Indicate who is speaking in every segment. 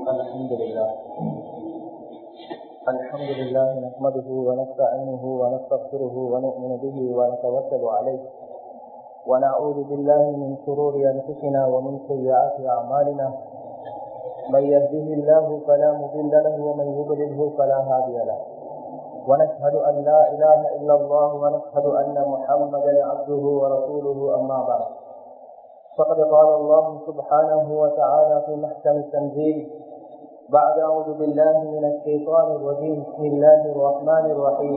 Speaker 1: الحمد لله الحمد لله نحمده ونستعينه ونستغفره ونؤمن به ونتوكل عليه ونعوذ بالله من شرور انفسنا ومن سيئات اعمالنا من يهده الله فلا مضل له ومن يضلله فلا هادي له ونشهد ان لا اله الا الله ونشهد ان محمدا عبده ورسوله اما بعد فقد قال الله سبحانه وتعالى في محكم التنزيل بعد أعوذ بالله من الشيطان الرجيم بسم الله الرحمن الرحيم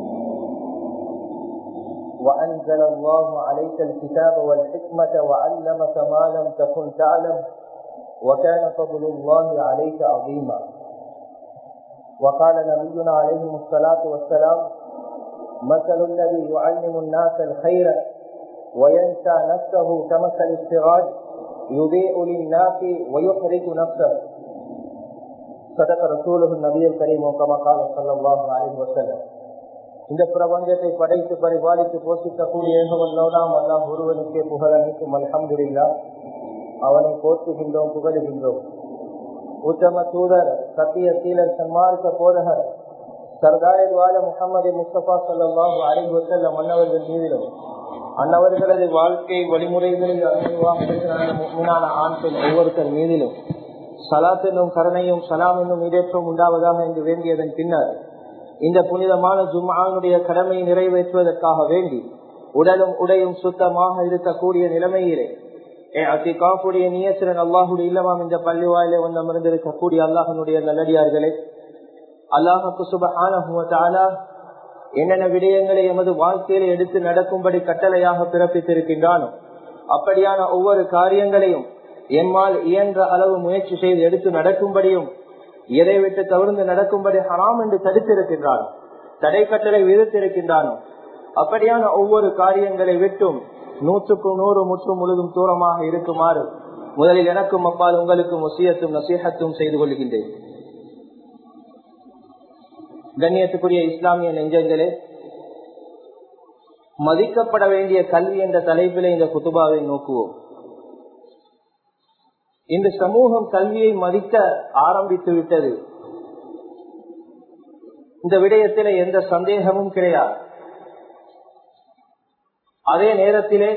Speaker 1: وأنزل الله عليك الكتاب والحكمة وعلمك ما لم تكن تعلم وكان فضل الله عليك عظيما وقال نبينا عليه الصلاة والسلام مثل الذي يعلم الناس الخير وينسى نفسه كمثل السراج يضيء للناس ويحرق نفسه صدق رسوله النبي الكريم كما قال صلى الله عليه وسلم இந்த பிரபஞ்சத்தை படைத்து பரிபாலித்து போஷிக்கக்கூடிய ஏகவல்லோடாம் அல்லாம் ஒருவனுக்கே புகழமைக்கும் அல்ஹம்துல்லா அவனை போற்றுகின்றோம் புகழுகின்றோம் உத்தம தூதர் சத்திய சீலர் சன்மார்க்க போதகர் சர்தார் வாழ முகமது முஸ்தபா சல்லாஹூ அலைஹி வசல்லம் மன்னவர்கள் மீதிலும் அன்னவர்களது வாழ்க்கை வழிமுறைகளில் அனுபவமான ஆண் பெண் ஒவ்வொருத்தர் மீதிலும் சலாத் என்னும் கருணையும் சலாம் என்னும் இடேற்றம் உண்டாவதாக என்று வேண்டியதன் பின்னர் இந்த புனிதமான ஜும்மானுடைய கடமையை நிறைவேற்றுவதற்காக வேண்டி உடலும் உடையும் சுத்தமாக இருக்கக்கூடிய நிலைமையிலே அத்திகாப்புடைய நியசிரன் அல்லாஹுடைய இல்லமாம் இந்த பள்ளி வாயிலே வந்து அமர்ந்திருக்கக்கூடிய அல்லாஹனுடைய நல்லடியார்களே அல்லாஹுக்கு சுபஹான என்னென்ன விடயங்களை எமது வாழ்க்கையில எடுத்து நடக்கும்படி கட்டளையாக பிறப்பித்திருக்கின்றானோ அப்படியான ஒவ்வொரு காரியங்களையும் எம்மால் இயன்ற அளவு முயற்சி செய்து எடுத்து நடக்கும்படியும் எதை விட்டு தவிர்த்து நடக்கும்படி ஹராம் என்று தடுத்திருக்கின்றானோ தடை கட்டளை விதித்திருக்கின்றானோ அப்படியான ஒவ்வொரு காரியங்களை விட்டும் நூற்றுக்கும் நூறு முற்றும் முழுதும் தூரமாக இருக்குமாறு முதலில் எனக்கும் அப்பால் உங்களுக்கும் ஒசியத்தும் நசீகத்தும் செய்து கொள்கின்றேன் கண்ணியத்துக்குரிய இஸ்லாமிய நெஞ்சங்களே மதிக்கப்பட வேண்டிய கல்வி என்ற தலைப்பில இந்த குத்துபாவை நோக்குவோம் இந்த சமூகம் கல்வியை மதிக்க ஆரம்பித்து விட்டது இந்த விடயத்தில எந்த சந்தேகமும் கிடையாது அதே நேரத்திலே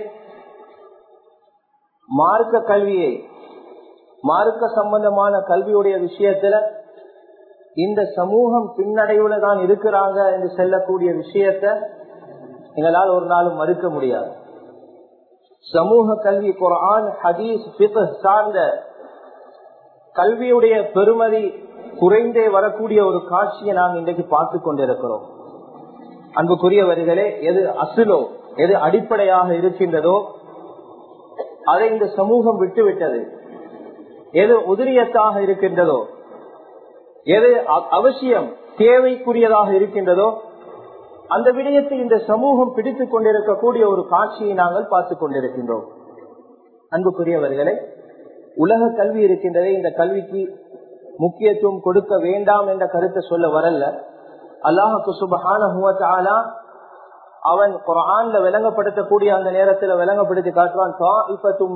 Speaker 1: மார்க்க கல்வியை மார்க்க சம்பந்தமான கல்வியுடைய விஷயத்துல இந்த சமூகம் பின்னடைவுல தான் இருக்கிறாங்க என்று செல்லக்கூடிய விஷயத்த எங்களால் ஒரு நாளும் மறுக்க முடியாது சமூக கல்வி குரான் ஹதீஸ் சார்ந்த கல்வியுடைய பெருமதி குறைந்தே வரக்கூடிய ஒரு காட்சியை நாம் இன்றைக்கு பார்த்து கொண்டிருக்கிறோம் அன்புக்குரியவர்களே எது அசுலோ எது அடிப்படையாக இருக்கின்றதோ அதை இந்த சமூகம் விட்டுவிட்டது எது உதிரியத்தாக இருக்கின்றதோ எது அவசியம் தேவைக்குரியதாக இருக்கின்றதோ அந்த விடயத்தை இந்த சமூகம் பிடித்துக் கொண்டிருக்கக்கூடிய ஒரு காட்சியை நாங்கள் பார்த்துக் கொண்டிருக்கின்றோம் அன்புக்குரியவர்களே உலக கல்வி இருக்கின்றதே இந்த கல்விக்கு முக்கியத்துவம் கொடுக்க வேண்டாம் என்ற கருத்தை சொல்ல வரல அல்லாஹுக்கு சுபஹான அவன் குரான்ல விளங்கப்படுத்தக்கூடிய அந்த நேரத்தில் விளங்கப்படுத்தி காட்டுவான்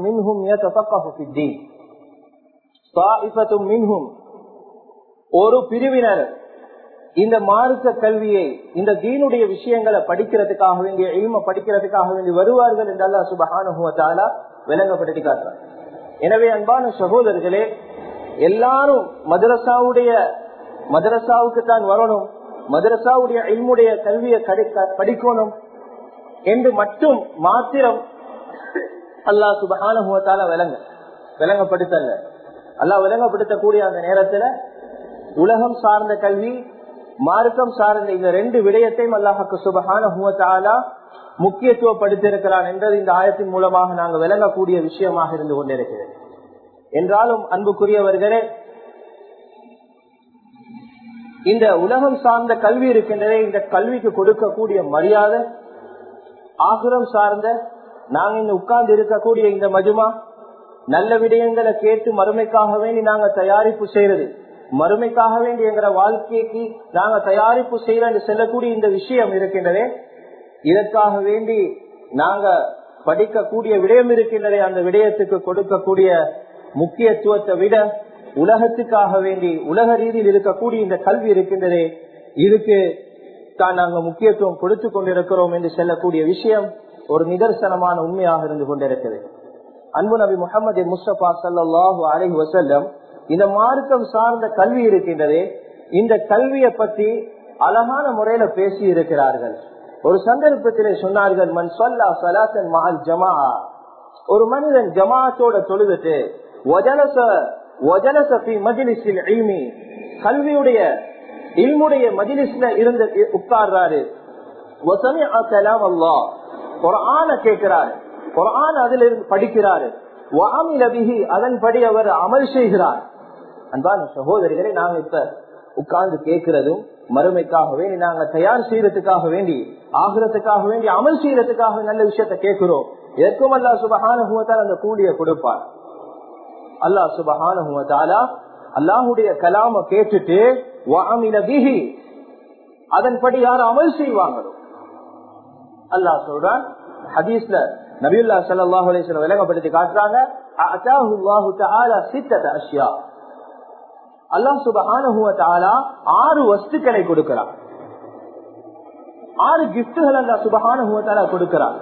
Speaker 1: மின்ஹும் ஒரு பிரிவினர் இந்த மார்க்க கல்வியை இந்த தீனுடைய விஷயங்களை படிக்கிறதுக்காக வேண்டிய இல்ம படிக்கிறதுக்காக வேண்டி வருவார்கள் என்று அல்லா சுபஹானுவத்தாலா விளங்கப்படுத்தி காட்டுறார் எனவே அன்பான சகோதரர்களே எல்லாரும் மதரசாவுடைய மதரசாவுக்கு தான் வரணும் மதரசாவுடைய இல்முடைய கல்வியை படிக்கணும் என்று மட்டும் மாத்திரம் அல்லா சுபஹானுவத்தாலா விளங்க விளங்கப்படுத்தல அல்லா விளங்கப்படுத்தக்கூடிய அந்த நேரத்துல உலகம் சார்ந்த கல்வி மார்க்கம் சார்ந்த இந்த ரெண்டு விடயத்தையும் அல்லாஹுக்கு சுபகான முக்கியத்துவப்படுத்தியிருக்கிறான் என்றது இந்த ஆயத்தின் மூலமாக நாங்கள் விளங்கக்கூடிய விஷயமாக இருந்து கொண்டிருக்கிறது என்றாலும் அன்புக்குரியவர்களே இந்த உலகம் சார்ந்த கல்வி இருக்கின்றதே இந்த கல்விக்கு கொடுக்கக்கூடிய மரியாதை ஆகுரம் சார்ந்த நாங்க இங்க உட்கார்ந்து இருக்கக்கூடிய இந்த மஜுமா நல்ல விடயங்களை கேட்டு மறுமைக்காக வேண்டி நாங்க தயாரிப்பு செய்யறது மறுமைக்காக வேண்டி எங்கிற வாழ்க்கைக்கு நாங்க தயாரிப்பு செய்யற செல்லக்கூடிய இந்த விஷயம் இருக்கின்றதே இதற்காக வேண்டி நாங்க படிக்கக்கூடிய விடயம் இருக்கின்றதே அந்த விடயத்துக்கு கொடுக்கக்கூடிய முக்கியத்துவத்தை விட உலகத்துக்காக வேண்டி உலக ரீதியில் இருக்கக்கூடிய இந்த கல்வி இருக்கின்றதே இதுக்கு தான் நாங்கள் முக்கியத்துவம் கொடுத்து கொண்டிருக்கிறோம் என்று சொல்லக்கூடிய விஷயம் ஒரு நிதர்சனமான உண்மையாக இருந்து கொண்டிருக்கிறது அன்பு நபி முகமது முஸ்தபா சல்லாஹூ அலஹி வசல்லம் இந்த மார்க்கம் சார்ந்த கல்வி இருக்கின்றதே இந்த கல்வியை பற்றி அழகான முறையில பேசி இருக்கிறார்கள் ஒரு சந்தர்ப்பத்திலே சொன்னார்கள் மண் சொல்லா சலாசன் மஹல் ஜமா ஒரு மனிதன் ஜமாத்தோட தொழுதுட்டு கல்வியுடைய இல்முடைய மஜிலிஸ்ல இருந்து உட்கார்றாரு குரான கேட்கிறாரு குரான் அதுல இருந்து படிக்கிறாரு அதன்படி அவர் அமல் செய்கிறார் அன்பான சகோதரிகளை நாங்க இப்ப உட்கார்ந்து கேட்கிறதும் மறுமைக்காக வேண்டி நாங்க தயார் செய்யறதுக்காக வேண்டி ஆகிறதுக்காக வேண்டி அமல் செய்யறதுக்காக நல்ல விஷயத்த கேட்கிறோம் எதற்கும் அல்லா சுபகானுவத்தால் அந்த கூலிய கொடுப்பார் அல்லா சுபகானுவத்தாலா அல்லாஹுடைய கலாம கேட்டுட்டு அதன்படி யாரும் அமல் செய்வாங்களோ அல்லாஹ் சொல்றான் ஹதீஸ்ல நபியுல்லா சல்லாஹூ அலிஸ்லம் விளங்கப்படுத்தி காட்டுறாங்க அல்லாஹ் சுபஹான ஆறு வஸ்துக்களை கொடுக்கிறார் ஆறு கிஃப்டுகள் அல்லா சுபஹான கொடுக்கிறார்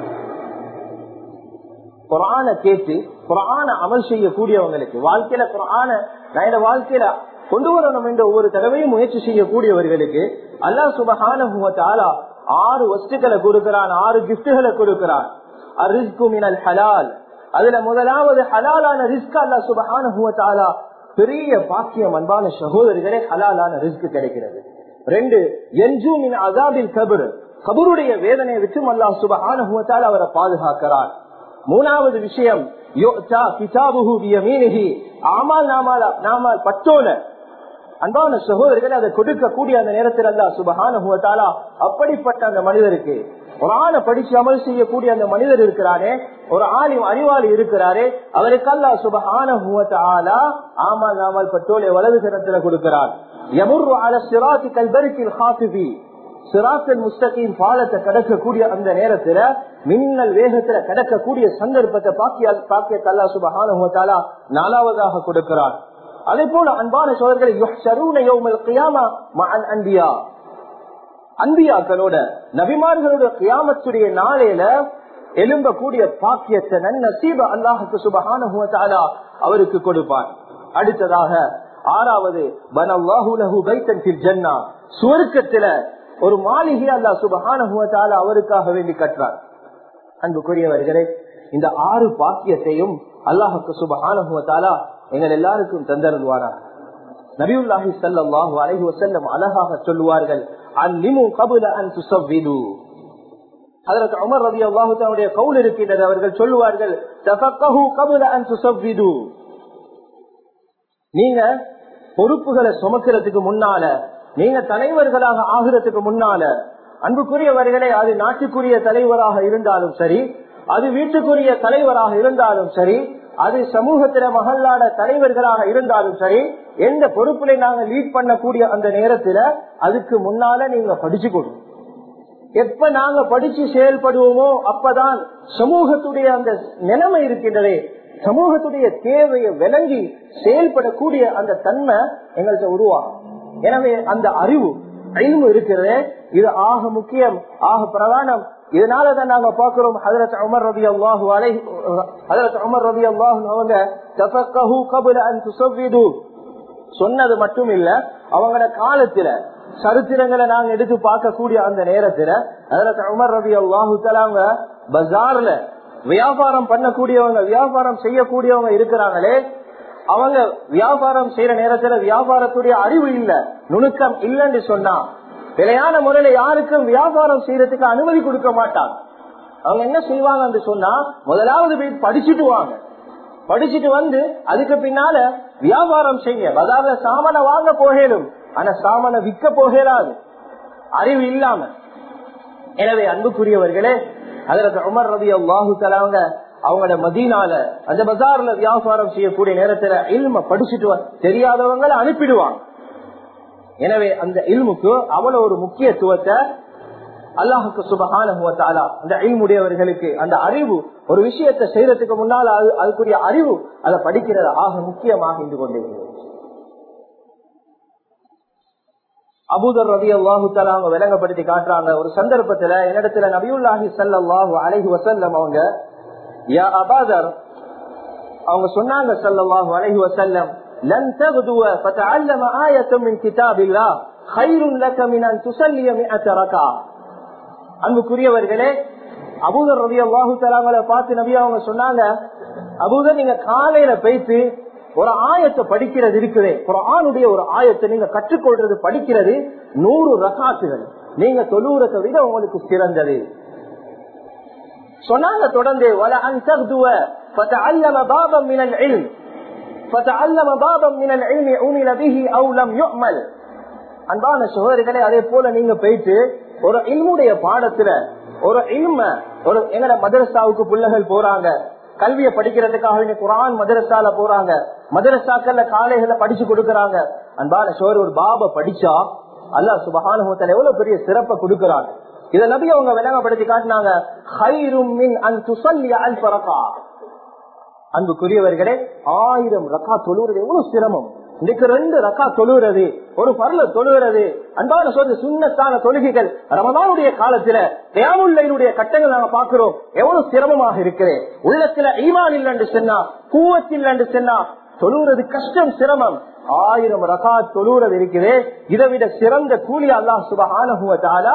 Speaker 1: குரான கேட்டு குரான அமல் செய்யக்கூடியவங்களுக்கு வாழ்க்கையில குரான நான் வாழ்க்கையில கொண்டு வரணும் என்ற ஒவ்வொரு தடவையும் முயற்சி செய்யக்கூடியவர்களுக்கு அல்லா சுபஹான ஆறு வஸ்துக்களை கொடுக்கிறான் ஆறு கிஃப்டுகளை கொடுக்கிறான் ஹலால் அதுல முதலாவது ஹலாலான ரிஸ்க் அல்லா சுபஹான பெரிய பாக்கியம் அன்பான சகோதரிகளே ஹலாலான ரிஸ்க் கிடைக்கிறது ரெண்டு என்ஜூமின் அசாபில் கபரு கபருடைய வேதனையை விட்டு அல்லாஹ் சுபஹான அவரை பாதுகாக்கிறார் மூணாவது விஷயம் பட்டோல அன்பான சகோதரர்கள் அதை கொடுக்கக்கூடிய அந்த நேரத்தில் அல்லா சுபகான அப்படிப்பட்ட அந்த மனிதருக்கு ஒரு ஆளை படிச்சு அமல் செய்யக்கூடிய அந்த மனிதர் இருக்கிறாரே ஒரு ஆளி அறிவாளி இருக்கிறாரே அவருக்கு அல்லா சுபகான ஆமா நாமல் பட்டோலை வலது கரத்துல கொடுக்கிறார் எமுர் அல சிராத்தி கல்பரிக்கில் ஹாசிபி சிராத்தல் முஸ்தகின் பாலத்தை கடக்கக்கூடிய அந்த நேரத்துல மின்னல் வேகத்துல கடக்கக்கூடிய சந்தர்ப்பத்தை பாக்கிய பாக்கிய கல்லா சுபகான நாலாவதாக கொடுக்கிறார் அதே போல அன்பான சோழர்களை அன்பியாக்களோட நபிமார்களோட கியாமத்துடைய நாளையில எழும்பக்கூடிய பாக்கியத்தை நன்னசீப அல்லாஹுக்கு சுபகான அவருக்கு கொடுப்பார் அடுத்ததாக ஆறாவது ஜன்னா சுவர்க்கத்துல ஒரு மாளிகை அல்லா சுபகான அவருக்காக வேண்டி கற்றார் அன்புக்குரியவர்களே இந்த ஆறு பாக்கியத்தையும் அல்லாஹுக்கு சுபகான எங்கள் எல்லாருக்கும் தந்தருவாரா நபியுல்லாஹி சல்லாஹூ அலஹி வசல்லம் அழகாக சொல்லுவார்கள் அந்நிமு கபுல அன் துசவ்விது அதற்கு உமர் ரவி அல்லாஹுடைய கவுல் இருக்கின்றது அவர்கள் சொல்லுவார்கள் கபுல அன் துசவ்விது நீங்க பொறுப்புகளை சுமக்கிறதுக்கு முன்னால நீங்க தலைவர்களாக ஆகிறதுக்கு முன்னால அன்புக்குரியவர்களே அது நாட்டுக்குரிய தலைவராக இருந்தாலும் சரி அது வீட்டுக்குரிய தலைவராக இருந்தாலும் சரி அது சமூகத்தில மகளாட தலைவர்களாக இருந்தாலும் சரி எந்த பொறுப்புல நாங்க லீட் பண்ணக்கூடிய அந்த நேரத்துல அதுக்கு முன்னால நீங்க படிச்சு கொடுங்க எப்ப நாங்க படிச்சு செயல்படுவோமோ அப்பதான் சமூகத்துடைய அந்த நிலைமை இருக்கின்றதே சமூகத்துடைய தேவையை விளங்கி செயல்படக்கூடிய அந்த தன்மை எங்கள்கிட்ட உருவாகும் எனவே அந்த அறிவு அறிவு இருக்கிறது இது ஆக முக்கியம் ஆக பிரதானம் இதனாலதான் நாங்க பாக்குறோம் ஹதரத் உமர் ரபி அல்லாஹு அலை ஹதரத் உமர் ரபி அல்லாஹு அவங்க தஃபக்கஹு கபுல அன் துஸவ்விது சொன்னது மட்டும் இல்ல அவங்களோட காலத்துல சரித்திரங்களை நாங்க எடுத்து பார்க்கக்கூடிய அந்த நேரத்துல ஹதரத் உமர் ரபி அல்லாஹு தலாங்க பஜார்ல வியாபாரம் பண்ணக்கூடியவங்க வியாபாரம் செய்யக்கூடியவங்க இருக்கிறாங்களே அவங்க வியாபாரம் செய்யற நேரத்துல வியாபாரத்துடைய அறிவு இல்ல நுணுக்கம் இல்லைன்னு சொன்னா நிலையான முறையில யாருக்கும் வியாபாரம் செய்யறதுக்கு அனுமதி கொடுக்க மாட்டாங்க அவங்க என்ன செய்வாங்க சொன்னா முதலாவது போய் படிச்சுட்டு வாங்க படிச்சுட்டு வந்து அதுக்கு பின்னால வியாபாரம் செய்ய அதாவது சாமனை வாங்க போகலும் ஆனா சாமனை விற்க போகலாது அறிவு இல்லாம எனவே அன்புக்குரியவர்களே அதற்கு உமர் ரவி அல்லாஹு தலாங்க அவங்களோட மதீனால அந்த பஜார்ல வியாபாரம் செய்யக்கூடிய நேரத்துல இல்ம படிச்சுட்டு தெரியாதவங்களை அனுப்பிடுவாங்க எனவே அந்த இல்முக்கு அவ்வளவு ஒரு முக்கியத்துவத்தை அல்லாஹுக்கு சுபகான அந்த அழிமுடையவர்களுக்கு அந்த அறிவு ஒரு விஷயத்தை செய்யறதுக்கு முன்னால் அது அதுக்குரிய அறிவு அதை படிக்கிறது ஆக முக்கியமாக இருந்து கொண்டிருக்கிறது அபூதர் ரவி அல்லாஹு அவங்க விளங்கப்படுத்தி காட்டுறாங்க ஒரு சந்தர்ப்பத்துல என்னிடத்துல நபியுல்லாஹி சல்லாஹூ அலஹி வசல்லம் அவங்க யா அபாதர் அவங்க சொன்னாங்க சல்லாஹூ அலஹி வசல்லம் لن تغدو فتعلم آية من كتاب الله خير لك من أن تصلي مئة ركعة அன்புக்குரியவர்களே அபூதர் ரவி அல்லாஹு தலாங்களை பார்த்து நபி அவங்க சொன்னாங்க அபூதர் நீங்க காலையில போயிட்டு ஒரு ஆயத்தை படிக்கிறது இருக்குது ஒரு ஆணுடைய ஒரு ஆயத்தை நீங்க கற்றுக்கொள்றது படிக்கிறது நூறு ரகாத்துகள் நீங்க தொழுறதை விட உங்களுக்கு சிறந்தது சொன்னாங்க தொடர்ந்து வல அன்சக்துவ فتعلم بابا من العلم فتعلم بابا من العلم عمل به او لم يعمل அன்பான சகோதரிகளே அதே போல நீங்க போயிட்டு ஒரு இல்முடைய பாடத்துல ஒரு இல்ம ஒரு எங்கட மதரசாவுக்கு பிள்ளைகள் போறாங்க கல்வியை படிக்கிறதுக்காக குரான் மதரசால போறாங்க மதரசாக்கள்ல காலைகளை படிச்சு கொடுக்கறாங்க அன்பான சோர் ஒரு பாபா படிச்சா அல்லா சுபகானுகத்துல எவ்வளவு பெரிய சிறப்பை கொடுக்கறாங்க இத நபி அவங்க விளங்கப்படுத்தி காட்டினாங்க அன்புக்குரியவர்களே ஆயிரம் ரக்கா தொழுவது எவ்வளவு சிரமம் இன்னைக்கு ரெண்டு ரக்கா தொழுகிறது ஒரு பரல தொழுகிறது அன்பான சொல்ற சுண்ணத்தான தொழுகைகள் ரமதானுடைய காலத்துல தேமுல்லையினுடைய கட்டங்கள் நாங்க பாக்குறோம் எவ்வளவு சிரமமாக இருக்கிறேன் உள்ளத்துல ஈமான் இல்லைன்னு சொன்னா கூவத்தில் என்று சொன்னா தொழுகிறது கஷ்டம் சிரமம் ஆயிரம் ரகா தொழுகிறது இருக்குது இதை விட சிறந்த கூலி அல்லாஹ் சுபஹான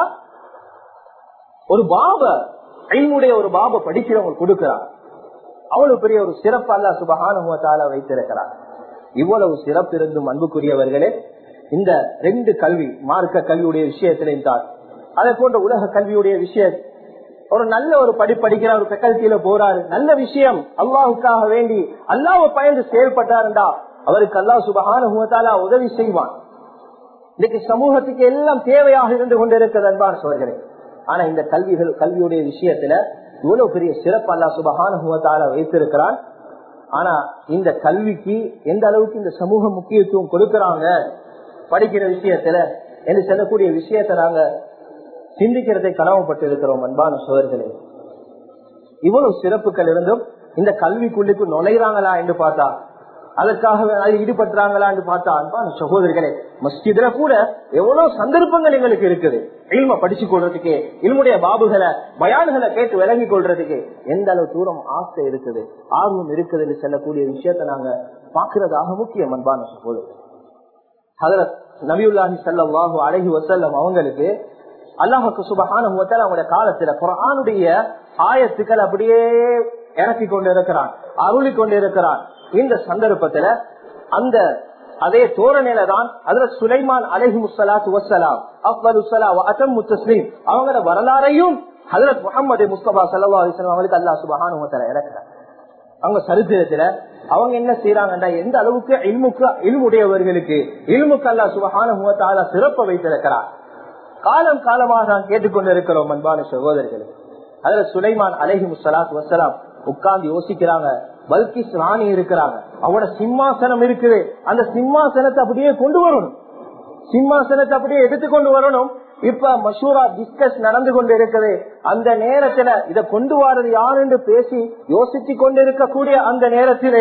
Speaker 1: ஒரு பாப ஐமுடைய ஒரு பாப படிக்கிறவங்க கொடுக்கிறார் அவ்வளவு பெரிய ஒரு சிறப்பு அல்லா சுபஹான வைத்திருக்கிறார் இவ்வளவு சிறப்பு இருந்தும் அன்புக்குரியவர்களே இந்த ரெண்டு கல்வி மார்க்க கல்வியுடைய விஷயத்திலையும் தான் அதே போன்ற உலக கல்வியுடைய விஷயம் ஒரு நல்ல ஒரு படி படிக்கிற ஒரு ஃபெக்கல்ட்டியில போறாரு நல்ல விஷயம் அல்லாஹுக்காக வேண்டி அல்லாவை பயந்து செயல்பட்டாருண்டா அவருக்கு அல்லாஹ் சுபகான உதவி செய்வான் இன்னைக்கு சமூகத்துக்கு எல்லாம் தேவையாக இருந்து கொண்டிருக்கிறது அன்பான சோர்களே ஆனா இந்த கல்விகள் கல்வியுடைய விஷயத்துல இவ்வளவு பெரிய சிறப்பு அல்லா சுபகான வைத்திருக்கிறான் ஆனா இந்த கல்விக்கு எந்த அளவுக்கு இந்த சமூக முக்கியத்துவம் கொடுக்கறாங்க படிக்கிற விஷயத்துல என்று சொல்லக்கூடிய விஷயத்தை நாங்க சிந்திக்கிறதை கனவுப்பட்டு இருக்கிறோம் அன்பான சோதர்களே இவ்வளவு சிறப்புகள் இருந்தும் இந்த கல்விக்குள்ளுக்கு நுழைறாங்களா என்று பார்த்தா அதற்காக ஈடுபடுறாங்களா என்று பார்த்தா அன்பான சகோதரிகளே மஸ்ஜிதுல கூட எவ்வளவு சந்தர்ப்பங்கள் எங்களுக்கு இருக்குது இல்ம படிச்சு கொள்றதுக்கு இல்முடைய பாபுகளை பயான்களை கேட்டு விளங்கி கொள்றதுக்கு எந்த அளவு தூரம் ஆசை இருக்குது ஆர்வம் இருக்குது என்று சொல்லக்கூடிய விஷயத்த நாங்க பாக்குறதாக முக்கியம் அன்பான சகோதரர் ஹதரத் நபியுல்லாஹி சல்லாஹூ அழகி வசல்லம் அவங்களுக்கு அல்லாஹுக்கு சுபகான அவங்களுடைய காலத்துல குரானுடைய ஆயத்துக்கள் அப்படியே இறக்கி கொண்டு இருக்கிறான் அருளி கொண்டு இருக்கிறான் இந்த சந்தர்ப்பத்துல அந்த அதே தோரணையில தான் அதுல சுலைமான் அலஹி முசலாத்து வசலாம் அக்பர் அசம் முத்தஸ்லீம் அவங்களோட வரலாறையும் ஹதரத் முகமது முஸ்தபா சல்லா அலிஸ்லாம் அவங்களுக்கு அல்லா சுபகான இறக்குறாங்க அவங்க சரித்திரத்துல அவங்க என்ன செய்யறாங்கன்னா எந்த அளவுக்கு இல்முக்கு இல்முடையவர்களுக்கு இல்முக்கு அல்லா சுபகான முகத்தால சிறப்ப வைத்திருக்கிறார் காலம் காலமாக நான் கேட்டுக்கொண்டிருக்கிறோம் அன்பான சகோதரர்கள் அதுல சுலைமான் அலஹி முசலாத் வசலாம் உட்கார்ந்து யோசிக்கிறாங்க பல்கிஸ் ராணி இருக்கிறாங்க அவனோட சிம்மாசனம் இருக்குது அந்த சிம்மாசனத்தை அப்படியே கொண்டு வரணும் சிம்மாசனத்தை அப்படியே எடுத்து கொண்டு வரணும் இப்ப மஷூரா டிஸ்கஸ் நடந்து கொண்டு இருக்குது அந்த நேரத்துல இத கொண்டு வரது யார் என்று பேசி யோசிச்சு கொண்டு இருக்கக்கூடிய அந்த நேரத்திலே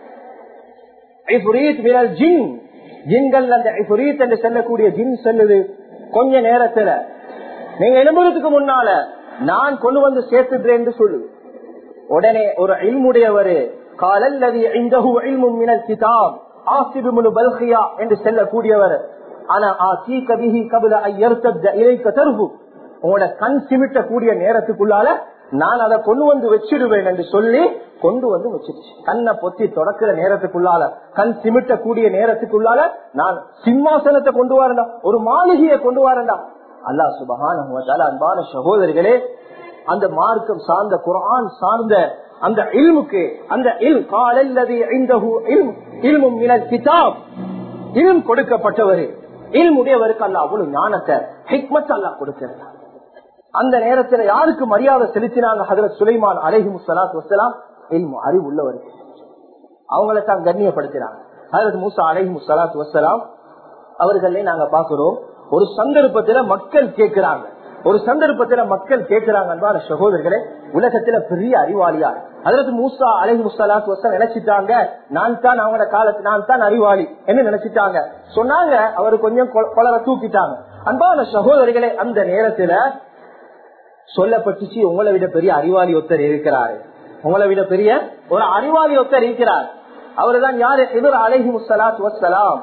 Speaker 1: ஜின் ஜின்கள் அந்த என்று சொல்லக்கூடிய ஜின் சொல்லுது கொஞ்ச நேரத்துல நீங்க எழும்புறதுக்கு முன்னால நான் கொண்டு வந்து சேர்த்துடுறேன் என்று சொல்லு உடனே ஒரு இல்முடையவரு காலல்லதி இந்தஹு இல்மும் மினல் கிதாப் ஆசிபு முனு பல்கியா என்று செல்லக்கூடியவர் ஆனா ஆசி கபிஹி கபில ஐயர்த்தத் இலைக்க தருகு உங்களோட கண் சிமிட்டக்கூடிய நேரத்துக்குள்ளால நான் அதை கொண்டு வந்து வச்சிடுவேன் என்று சொல்லி கொண்டு வந்து வச்சிருச்சு கண்ணை பொத்தி தொடக்கிற நேரத்துக்குள்ளால கண் சிமிட்டக்கூடிய நேரத்துக்குள்ளால நான் சிம்மாசனத்தை கொண்டு வரேன்டா ஒரு மாளிகையை கொண்டு வரேன்டா அல்லா சுபகான அன்பான சகோதரிகளே அந்த மார்க்கம் சார்ந்த குரான் சார்ந்த அந்த இல்முக்கு அந்த இல் காலல்லதி இல்மும் கிதாப் இல்ம் கொடுக்கப்பட்டவர் இல்முடையவருக்கு அல்ல அவ்வளவு ஞானத்தை ஹிக்மத் அல்லா கொடுக்கிறார் அந்த நேரத்தில் யாருக்கு மரியாதை செலுத்தினாங்க ஹதரத் சுலைமான் அலஹி முசலாத் வசலாம் இல்மு அறிவு உள்ளவருக்கு அவங்களை தான் கண்ணியப்படுத்தினாங்க ஹதரத் மூசா அலஹி முசலாத் வசலாம் அவர்களே நாங்க பாக்குறோம் ஒரு சந்தர்ப்பத்துல மக்கள் கேட்கிறாங்க ஒரு சந்தர்ப்பத்துல மக்கள் கேட்கிறாங்க அன்பான சகோதரர்களே உலகத்துல பெரிய அறிவாளியா அதற்கு மூசா அலஹி முஸ்லாத்து வசம் நினைச்சிட்டாங்க நான் தான் அவங்களோட காலத்து நான் தான் அறிவாளி என்ன நினைச்சிட்டாங்க சொன்னாங்க அவர் கொஞ்சம் கொலர தூக்கிட்டாங்க அன்பான சகோதரிகளே அந்த நேரத்துல சொல்லப்பட்டுச்சு உங்களை விட பெரிய அறிவாளி ஒருத்தர் இருக்கிறாரு உங்களை விட பெரிய ஒரு அறிவாளி ஒருத்தர் இருக்கிறார் அவர்தான் யாரு எதிர் அலஹி முஸ்லாத் வசலாம்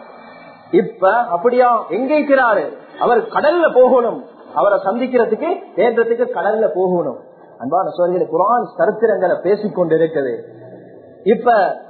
Speaker 1: இப்ப அப்படியா எங்க இருக்கிறாரு அவர் கடல்ல போகணும் அவரை சந்திக்கிறதுக்கு ஏற்றத்துக்கு கடல்ல போகணும் அன்பான சோழர்களை குரான் சரித்திரங்களை பேசிக் கொண்டிருக்குது இப்ப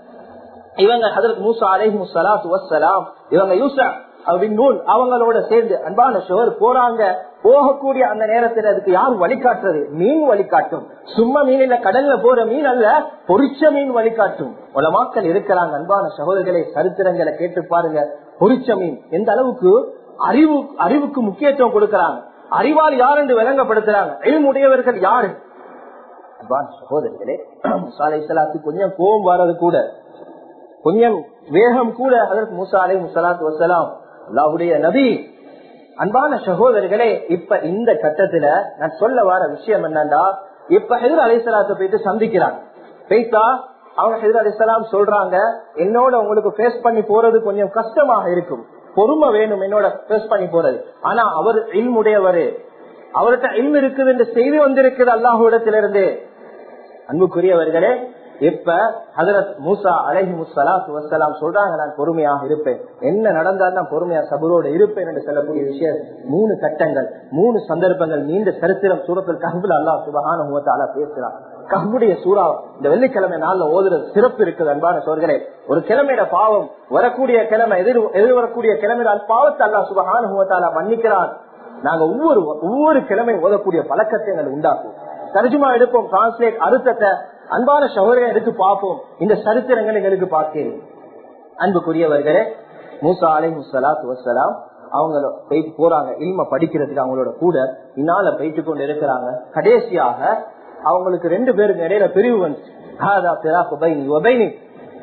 Speaker 1: இவங்க ஹதரத் மூசா அலேஹி முசலாத்து வசலாம் இவங்க யூசா நூல் அவங்களோட சேர்ந்து அன்பான சோர் போறாங்க போகக்கூடிய அந்த நேரத்தில் அதுக்கு யார் வழிகாட்டுறது மீன் வழிகாட்டும் சும்மா மீன் இல்ல கடல்ல போற மீன் அல்ல பொரிச்ச மீன் வழிகாட்டும் உலமாக்கள் இருக்கிறாங்க அன்பான சகோதரர்களை சரித்திரங்களை கேட்டு பாருங்க பொரிச்ச மீன் எந்த அளவுக்கு அறிவு அறிவுக்கு முக்கியத்துவம் கொடுக்கறாங்க அறிவால் யார் என்று விளங்கப்படுத்துறாங்க எழிமுடையவர்கள் யாரு அன்பான சகோதரிகளே சாலை சலாத்து கொஞ்சம் கோபம் வர்றது கூட கொஞ்சம் வேகம் கூட அதற்கு மூசா அலை முசலாத்து வசலாம் அல்லாஹுடைய நபி அன்பான சகோதரிகளே இப்ப இந்த கட்டத்துல நான் சொல்ல வர விஷயம் என்னன்னா இப்ப ஹெதர் அலைசலாத்தை போயிட்டு சந்திக்கிறாங்க பேசா அவங்க ஹெதர் அலிசலாம் சொல்றாங்க என்னோட உங்களுக்கு பேஸ் பண்ணி போறது கொஞ்சம் கஷ்டமாக இருக்கும் பொறுமை வேணும் என்னோட பேஸ் பண்ணி போறது ஆனா அவர் இல்முடையவரு அவர்கிட்ட இல்மு இருக்குது என்று செய்தி வந்திருக்குது அல்லாஹுடத்திலிருந்து அன்புக்குரியவர்களே இப்ப ஹதரத் மூசா அலஹி முசலாத்து வசலாம் சொல்றாங்க நான் பொறுமையாக இருப்பேன் என்ன நடந்தால் நான் பொறுமையா சபரோடு இருப்பேன் என்று சொல்லக்கூடிய விஷயம் மூணு கட்டங்கள் மூணு சந்தர்ப்பங்கள் நீண்ட சரித்திரம் சூரத்தில் கஹபுல் அல்லா சுபகான முகத்தால பேசுறான் கஹ்புடைய சூறா இந்த வெள்ளிக்கிழமை நாள்ல ஓதுறது சிறப்பு இருக்குது அன்பான சோர்களே ஒரு கிழமையில பாவம் வரக்கூடிய கிழமை எதிர் எதிர்வரக்கூடிய கிழமையால் பாவத்தை அல்லா சுபகான முகத்தால மன்னிக்கிறான் நாங்க ஒவ்வொரு ஒவ்வொரு கிழமை ஓதக்கூடிய பழக்கத்தை எங்களை உண்டாக்குவோம் தர்ஜுமா எடுப்போம் டிரான்ஸ்லேட் அர்த்தத்தை அன்பான சகோதரன் எடுத்து பார்ப்போம் இந்த சரித்திரங்கள் எங்களுக்கு பார்க்கிறேன் அன்புக்குரியவர்களே மூசா அலை முசலாத்து வசலாம் அவங்க போயிட்டு போறாங்க இல்ம படிக்கிறதுக்கு அவங்களோட கூட இன்னால போயிட்டு கொண்டு இருக்கிறாங்க கடைசியாக அவங்களுக்கு ரெண்டு பேருக்கு இடையில பிரிவு வந்து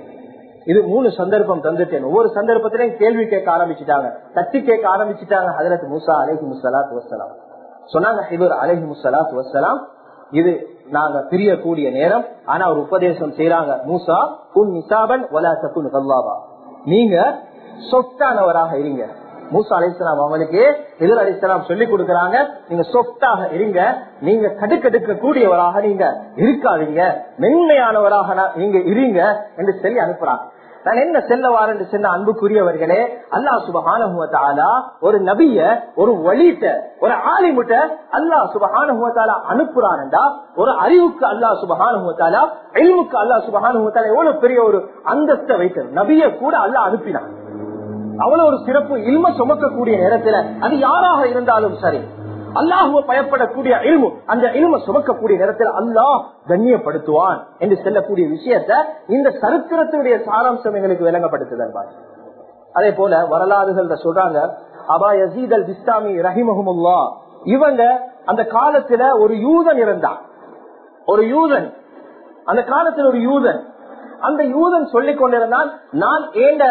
Speaker 1: இது மூணு சந்தர்ப்பம் தந்துட்டேன் ஒவ்வொரு சந்தர்ப்பத்திலையும் கேள்வி கேட்க ஆரம்பிச்சுட்டாங்க தட்டி கேட்க ஆரம்பிச்சுட்டாங்க ஹதரத் மூசா அலஹி முசலாத்து வசலாம் சொன்னாங்க இவர் அலஹி முசலாத்து வசலாம் இது நாங்க பிரியக்கூடிய நேரம் ஆனா ஒரு உபதேசம் செய்யறாங்க மூசா உன் நிசாபன் வலாசத்துன் கல்லாவா நீங்க சொத்தானவராக இருங்க மூசா அலிஸ்லாம் அவங்களுக்கு எதிர் அலிஸ்லாம் சொல்லி கொடுக்கறாங்க நீங்க சொத்தாக இருங்க நீங்க கடுக்கெடுக்க கூடியவராக நீங்க இருக்காதீங்க மென்மையானவராக நீங்க இருங்க என்று சொல்லி அனுப்புறாங்க நான் என்ன செல்ல வாரேன் சொன்ன அன்புக்குரியவர்களே அல்லா சுபகான ஒரு நபிய ஒரு வழிட்ட ஒரு ஆலிமுட்ட அல்லா சுபகான அனுப்புறான்டா ஒரு அறிவுக்கு அல்லா சுபகான அழிவுக்கு அல்லா சுபகான எவ்வளவு பெரிய ஒரு அந்தஸ்தை வைத்தது நபிய கூட அல்லா அனுப்பினான் அவ்வளவு ஒரு சிறப்பு இல்ம சுமக்கக்கூடிய நேரத்துல அது யாராக இருந்தாலும் சரி அல்லாஹுவ பயப்படக்கூடிய இல்மு அந்த இல்ம சுமக்கக்கூடிய நேரத்தில் அல்லாஹ் கண்ணியப்படுத்துவான் என்று செல்லக்கூடிய விஷயத்த இந்த சரித்திரத்தினுடைய சாராம்சம் எங்களுக்கு விளங்கப்படுத்துதல் அதே போல வரலாறுகள் சொல்றாங்க அபா யசீத் அல் இஸ்லாமி ரஹிமஹமுல்லா இவங்க அந்த காலத்துல ஒரு யூதன் இருந்தான் ஒரு யூதன் அந்த காலத்துல ஒரு யூதன் அந்த யூதன் சொல்லிக் கொண்டிருந்தான் நான் ஏண்ட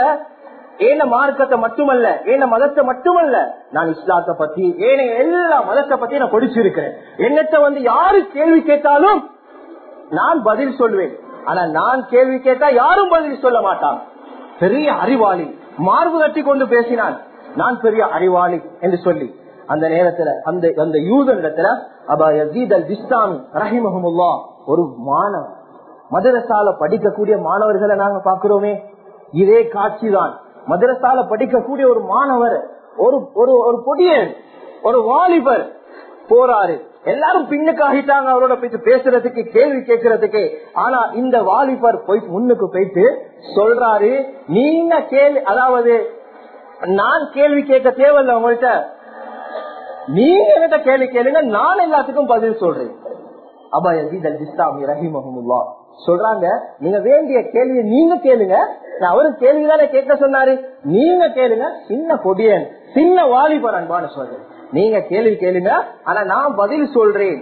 Speaker 1: ஏன மார்க்கத்தை மட்டுமல்ல ஏன மதத்தை மட்டுமல்ல நான் இஸ்லாத்தை பத்தி ஏன எல்லா மதத்தை பத்தி நான் படிச்சிருக்கிறேன் என்னத்தை வந்து யாரு கேள்வி கேட்டாலும் நான் பதில் சொல்வேன் ஆனா நான் கேள்வி கேட்டா யாரும் பதில் சொல்ல மாட்டான் பெரிய அறிவாளி மார்பு கட்டி கொண்டு பேசினான் நான் பெரிய அறிவாளி என்று சொல்லி அந்த நேரத்துல அந்த அந்த யூதனிடத்துல அபா யசீத் அல் இஸ்லாமி ரஹிமஹமுல்லா ஒரு மாணவன் மதரசால படிக்கக்கூடிய மாணவர்களை நாங்க பாக்குறோமே இதே காட்சிதான் மதரசால படிக்கக்கூடிய ஒரு மாணவர் ஒரு ஒரு ஒரு பொடியன் ஒரு வாலிபர் போறாரு எல்லாரும் பின்னுக்கு ஆகிட்டாங்க அவரோட போயிட்டு பேசுறதுக்கு கேள்வி கேட்கறதுக்கு ஆனா இந்த வாலிபர் போய் முன்னுக்கு போயிட்டு சொல்றாரு நீங்க கேள்வி அதாவது நான் கேள்வி கேட்க தேவையில்ல உங்கள்கிட்ட நீங்க என்கிட்ட கேள்வி கேளுங்க நான் எல்லாத்துக்கும் பதில் சொல்றேன் அபாயி ரஹிமஹமுல்லா சொல்றாங்க நீங்க வேண்டிய கேள்வியை நீங்க கேளுங்க நான் அவரு கேள்விதானே கேட்க சொன்னாரு நீங்க கேளுங்க சின்ன பொடியன் சின்ன வாலிபர் அன்பான சொல்றேன் நீங்க கேள்வி கேளுங்க ஆனா நான் பதில் சொல்றேன்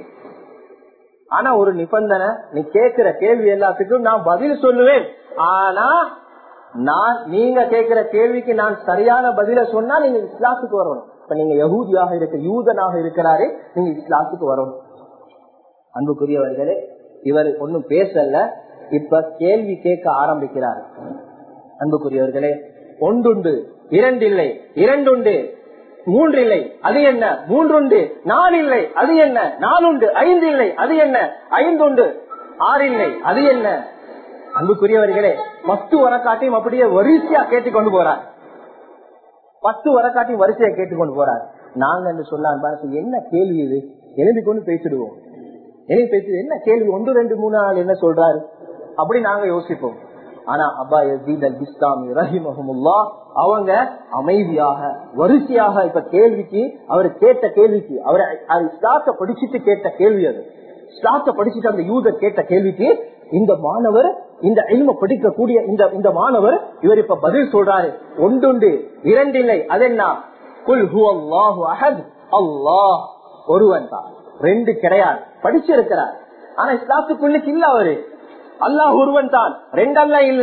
Speaker 1: ஆனா ஒரு நிபந்தனை நீ கேட்கிற கேள்வி எல்லாத்துக்கும் நான் பதில் சொல்லுவேன் ஆனா நான் நீங்க கேட்கிற கேள்விக்கு நான் சரியான பதில சொன்னா நீங்க இஸ்லாத்துக்கு வரணும் இப்ப நீங்க யகூதியாக இருக்க யூதனாக இருக்கிறாரு நீங்க இஸ்லாத்துக்கு வரணும் அன்புக்குரியவர்களே இவர் ஒன்னும் பேசல இப்ப கேள்வி கேட்க ஆரம்பிக்கிறார் அன்புக்குரியவர்களே ஒன்றுண்டு இரண்டில்லை இரண்டுண்டு மூன்றில்லை அது என்ன மூன்றுண்டு நாலில்லை அது என்ன நாலுண்டு ஐந்து இல்லை அது என்ன ஐந்துண்டு ஆறில்லை அது என்ன அன்புக்குரியவர்களே பத்து வரக்காட்டையும் அப்படியே வரிசையா கேட்டுக்கொண்டு போறார் பத்து வரக்காட்டையும் வரிசையா கேட்டுக்கொண்டு போறார் நாங்க என்று சொல்ல என்ன கேள்வி இது எழுதி கொண்டு பேசிடுவோம் எழுதி பேசி என்ன கேள்வி ஒன்று ரெண்டு மூணு நாள் என்ன சொல்றாரு அப்படி நாங்க யோசிப்போம் ஆனா அப்பா யசீத் அல் பிஸ்தாமி ரஹிமஹமுல்லா அவங்க அமைதியாக வரிசையாக இப்ப கேள்விக்கு அவர் கேட்ட கேள்விக்கு அவர் இஸ்லாத்தை படிச்சுட்டு கேட்ட கேள்வி அது இஸ்லாத்தை படிச்சுட்டு அந்த யூதர் கேட்ட கேள்விக்கு இந்த மாணவர் இந்த இல்ம படிக்கக்கூடிய இந்த இந்த மாணவர் இவர் இப்ப பதில் சொல்றாரு ஒன்றுண்டு இரண்டில்லை அது என்ன குல் ஹு அல்லாஹு அஹத் அல்லாஹ் ஒருவன் தான் ரெண்டு கிடையாது படிச்சிருக்கிறார் ஆனா இஸ்லாத்துக்குள்ளுக்கு இல்ல அவரு அல்லாஹ் ஒருவன் தான் ரெண்டல்ல இல்ல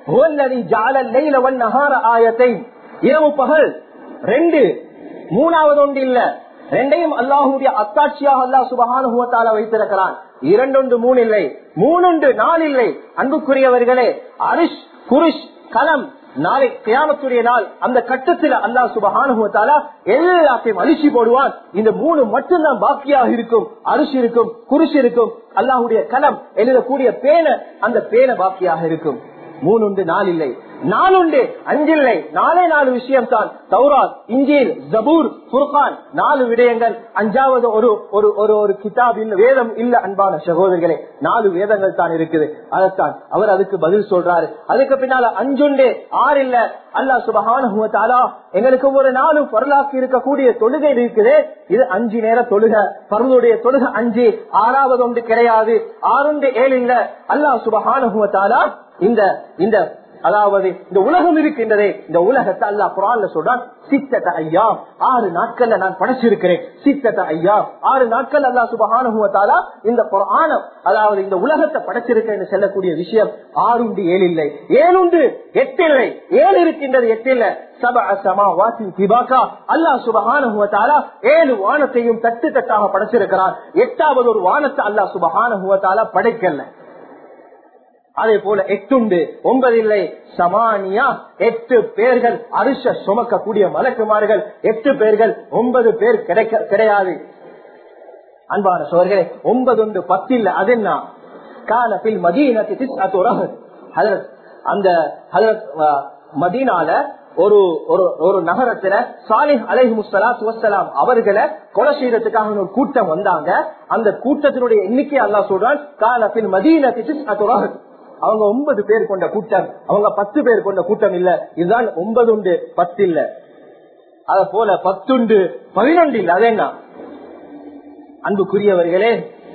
Speaker 1: இரவு பகல் ரெண்டு மூணாவது ஒன்று இல்ல ரெண்டையும் அல்லாஹுடைய அத்தாட்சியாக அல்லாஹ் சுபகானுபவத்தால வைத்திருக்கிறான் இரண்டொன்று மூணு இல்லை மூணுண்டு நாலு இல்லை அன்புக்குரியவர்களே அரிஷ் குருஷ் கலம் நாளை கியாமத்துடைய நாள் அந்த கட்டத்தில் அல்லா சுபகானுபவத்தால எல்லாத்தையும் அழிச்சு போடுவான் இந்த மூணு மட்டும்தான் பாக்கியாக இருக்கும் அரிசி இருக்கும் குருஷ் இருக்கும் அல்லாஹுடைய கலம் எழுதக்கூடிய பேன அந்த பேன பாக்கியாக இருக்கும் மூணு உண்டு நாலு இல்லை நாலுண்டு அஞ்சில்லை நாலே நாலு விஷயம் தான் தௌராத் இஞ்சில் ஜபூர் புர்கான் நாலு விடயங்கள் அஞ்சாவது ஒரு ஒரு ஒரு ஒரு கிதாப் இல்ல வேதம் இல்ல அன்பான சகோதரிகளே நாலு வேதங்கள் தான் இருக்குது அதைத்தான் அவர் அதுக்கு பதில் சொல்றாரு அதுக்கு பின்னால அஞ்சுண்டு ஆறு இல்ல அல்லா சுபகான எங்களுக்கு ஒரு நாளும் பொருளாக்கி இருக்கக்கூடிய தொழுகை இருக்குது இது அஞ்சு நேர தொழுக பருளுடைய தொழுக அஞ்சு ஆறாவது ஒன்று கிடையாது ஆறுண்டு ஏழு இல்ல அல்லா சுபகான இந்த இந்த அதாவது இந்த உலகம் இருக்கின்றதே இந்த உலகத்தை அல்லா குரான்ல சொல்றான் சித்தத்த ஐயா ஆறு நாட்கள்ல நான் படைச்சிருக்கிறேன் சித்தத்த ஐயா ஆறு நாட்கள் அல்லா சுபகானுவத்தாலா இந்த குரானம் அதாவது இந்த உலகத்தை படைச்சிருக்கேன் செல்லக்கூடிய விஷயம் ஆறுண்டு ஏழு இல்லை ஏழுண்டு எட்டு இல்லை ஏழு இருக்கின்றது எட்டு இல்லை ஏழு வானத்தையும் தட்டு தட்டாக படைச்சிருக்கிறான் எட்டாவது ஒரு வானத்தை அல்லா சுபகான படைக்கல அதே போல எட்டுண்டு ஒன்பது இல்லை சமானியா எட்டு பேர்கள் அரிச சுமக்கக்கூடிய மலக்குமார்கள் எட்டு பேர்கள் ஒன்பது பேர் கிடைக்க கிடையாது அன்பான சோர்களே ஒன்பது ஒன்று பத்து இல்ல அது என்ன காலத்தில் மதீனத்தி அந்த மதீனால ஒரு ஒரு ஒரு நகரத்துல சாலிஹ் அலைஹி முஸ்லாத்து வசலாம் அவர்களை கொலை செய்யறதுக்காக ஒரு கூட்டம் வந்தாங்க அந்த கூட்டத்தினுடைய எண்ணிக்கை அல்லா சொல்றான் காலத்தில் மதீனத்தி அவங்க ஒன்பது பேர் கொண்ட கூட்டம் அவங்க பத்து பேர் கொண்ட கூட்டம் இல்ல இதுதான் ஒன்பது உண்டு பத்து இல்ல அத போல பத்துண்டு பதினொன்று இல்ல அது என்ன அன்புக்குரியவர்களே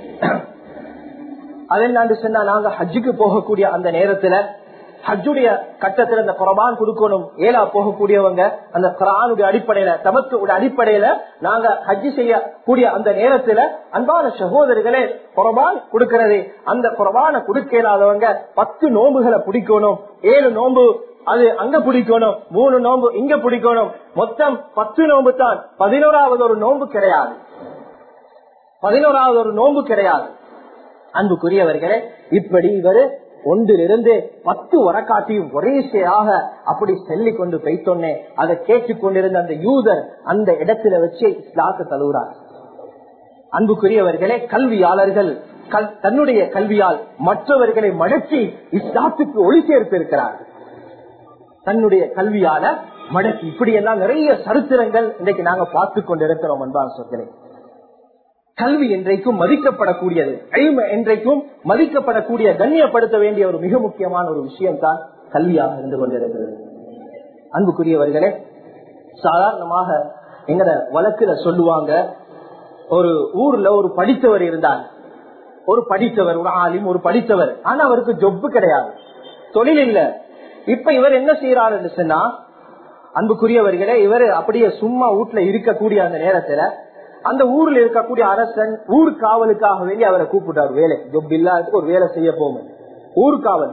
Speaker 1: அதென்னாண்டு சொன்னா நாங்க ஹஜ்ஜுக்கு போகக்கூடிய அந்த நேரத்துல ஹஜ்ஜுடைய கட்டத்துல அந்த குரபான் கொடுக்கணும் ஏலா போகக்கூடியவங்க அந்த குரானுடைய அடிப்படையில தமத்துடைய அடிப்படையில நாங்க ஹஜ்ஜு செய்யக்கூடிய அந்த நேரத்துல அன்பான சகோதரர்களே குரபான் கொடுக்கிறது அந்த குரபான கொடுக்க இயலாதவங்க பத்து நோம்புகளை பிடிக்கணும் ஏழு நோம்பு அது அங்க பிடிக்கணும் மூணு நோம்பு இங்க பிடிக்கணும் மொத்தம் பத்து நோம்பு தான் பதினோராவது ஒரு நோம்பு கிடையாது பதினோராவது ஒரு நோம்பு கிடையாது அன்புக்குரியவர்களே இப்படி இவரு ஒன்றிலிருந்து பத்து வரக்காட்டியும் ஒரேசையாக அப்படி சொல்லி கொண்டு போய்த்தொன்னே அதை கேட்டுக் கொண்டிருந்த அந்த யூதர் அந்த இடத்துல வச்சு இஸ்லாத்த தழுவுறார் அன்புக்குரியவர்களே கல்வியாளர்கள் தன்னுடைய கல்வியால் மற்றவர்களை மடக்கி இஸ்லாத்துக்கு ஒளி சேர்த்து இருக்கிறார்கள் தன்னுடைய கல்வியால மடக்கி இப்படி எல்லாம் நிறைய சரித்திரங்கள் இன்றைக்கு நாங்க பார்த்து கொண்டிருக்கிறோம் அன்பான சொற்களை கல்வி என்றைக்கும் மதிக்கப்படக்கூடியது அழிமை என்றைக்கும் மதிக்கப்படக்கூடிய கண்ணியப்படுத்த வேண்டிய ஒரு மிக முக்கியமான ஒரு விஷயம் தான் கல்வியாக இருந்து கொண்டிருக்கிறது அன்புக்குரியவர்களே சாதாரணமாக எங்கட வழக்குல சொல்லுவாங்க ஒரு ஊர்ல ஒரு படித்தவர் இருந்தார் ஒரு படித்தவர் ஒரு ஆலிம் ஒரு படித்தவர் ஆனா அவருக்கு ஜொப்பு கிடையாது தொழில் இல்ல இப்ப இவர் என்ன செய்யறாரு சொன்னா அன்புக்குரியவர்களே இவர் அப்படியே சும்மா வீட்டுல இருக்கக்கூடிய அந்த நேரத்துல அந்த ஊர்ல இருக்கக்கூடிய அரசன் ஊர் காவலுக்காக வேண்டி அவரை கூப்பிட்டார் வேலை ஜொப் இல்லாததுக்கு ஒரு வேலை செய்ய போகும் ஊர் காவல்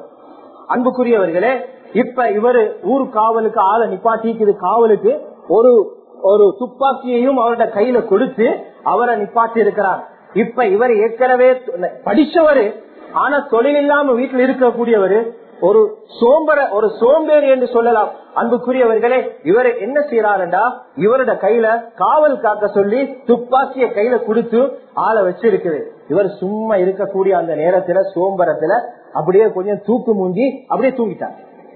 Speaker 1: அன்புக்குரியவர்களே இப்ப இவரு ஊர் காவலுக்கு ஆளை நிப்பாட்டிக்குது காவலுக்கு ஒரு ஒரு துப்பாக்கியையும் அவரோட கையில கொடுத்து அவரை நிப்பாட்டி இருக்கிறார் இப்ப இவர் ஏற்கனவே படிச்சவரு ஆனா தொழில் இல்லாம வீட்டில் இருக்கக்கூடியவரு ஒரு சோம்பர ஒரு சோம்பேறி என்று சொல்லலாம் அன்புக்குரியவர்களே இவர் என்ன செய்யறாருண்டா இவரோட கையில காவல் காக்க சொல்லி துப்பாக்கிய கையில கொடுத்து ஆளை வச்சிருக்குது இவர் சும்மா இருக்கக்கூடிய அந்த நேரத்துல சோம்பரத்துல அப்படியே கொஞ்சம் தூக்கு மூஞ்சி அப்படியே தூங்கிட்டார்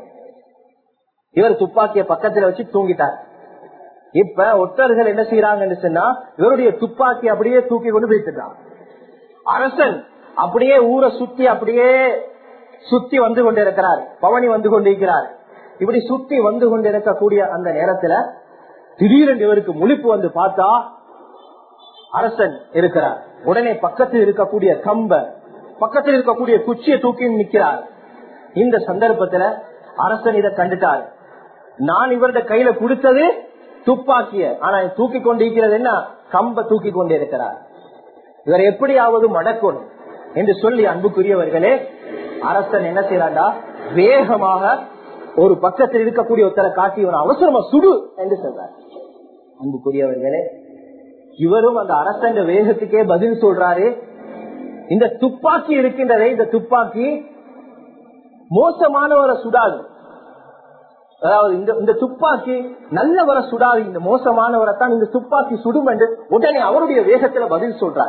Speaker 1: இவர் துப்பாக்கிய பக்கத்துல வச்சு தூங்கிட்டார் இப்ப ஒற்றர்கள் என்ன செய்யறாங்கன்னு சொன்னா இவருடைய துப்பாக்கி அப்படியே தூக்கி கொண்டு போயிட்டுறான் அரசன் அப்படியே ஊரை சுத்தி அப்படியே சுத்தி வந்து கொண்டிருக்கிறார் பவனி வந்து கொண்டிருக்கிறார் இப்படி சுத்தி வந்து கொண்டிருக்கக்கூடிய அந்த நேரத்துல திடீரென்று இவருக்கு முழிப்பு வந்து பார்த்தா அரசன் இருக்கிறார் உடனே பக்கத்தில் இருக்கக்கூடிய கம்ப பக்கத்தில் இருக்கக்கூடிய குச்சியை தூக்கி நிற்கிறார் இந்த சந்தர்ப்பத்துல அரசன் இதை கண்டுட்டார் நான் இவருடைய கையில கொடுத்தது துப்பாக்கிய ஆனா தூக்கி கொண்டிருக்கிறது என்ன கம்ப தூக்கி கொண்டிருக்கிறார் இவர் எப்படியாவது மடக்கணும் என்று சொல்லி அன்புக்குரியவர்களே அரசன் என்ன செய்யறாண்டா வேகமாக ஒரு பக்கத்தில் இருக்கக்கூடிய ஒருத்தரை காட்டி இவன் அவசரமா சுடு என்று சொல்றார் அன்புக்குரியவர்களே இவரும் அந்த அரசன் வேகத்துக்கே பதில் சொல்றாரு இந்த துப்பாக்கி இருக்கின்றதே இந்த துப்பாக்கி மோசமானவரை சுடாது அதாவது இந்த இந்த துப்பாக்கி நல்லவரை சுடாது இந்த மோசமானவரை தான் இந்த துப்பாக்கி சுடும் என்று உடனே அவருடைய வேகத்துல பதில் சொல்றார்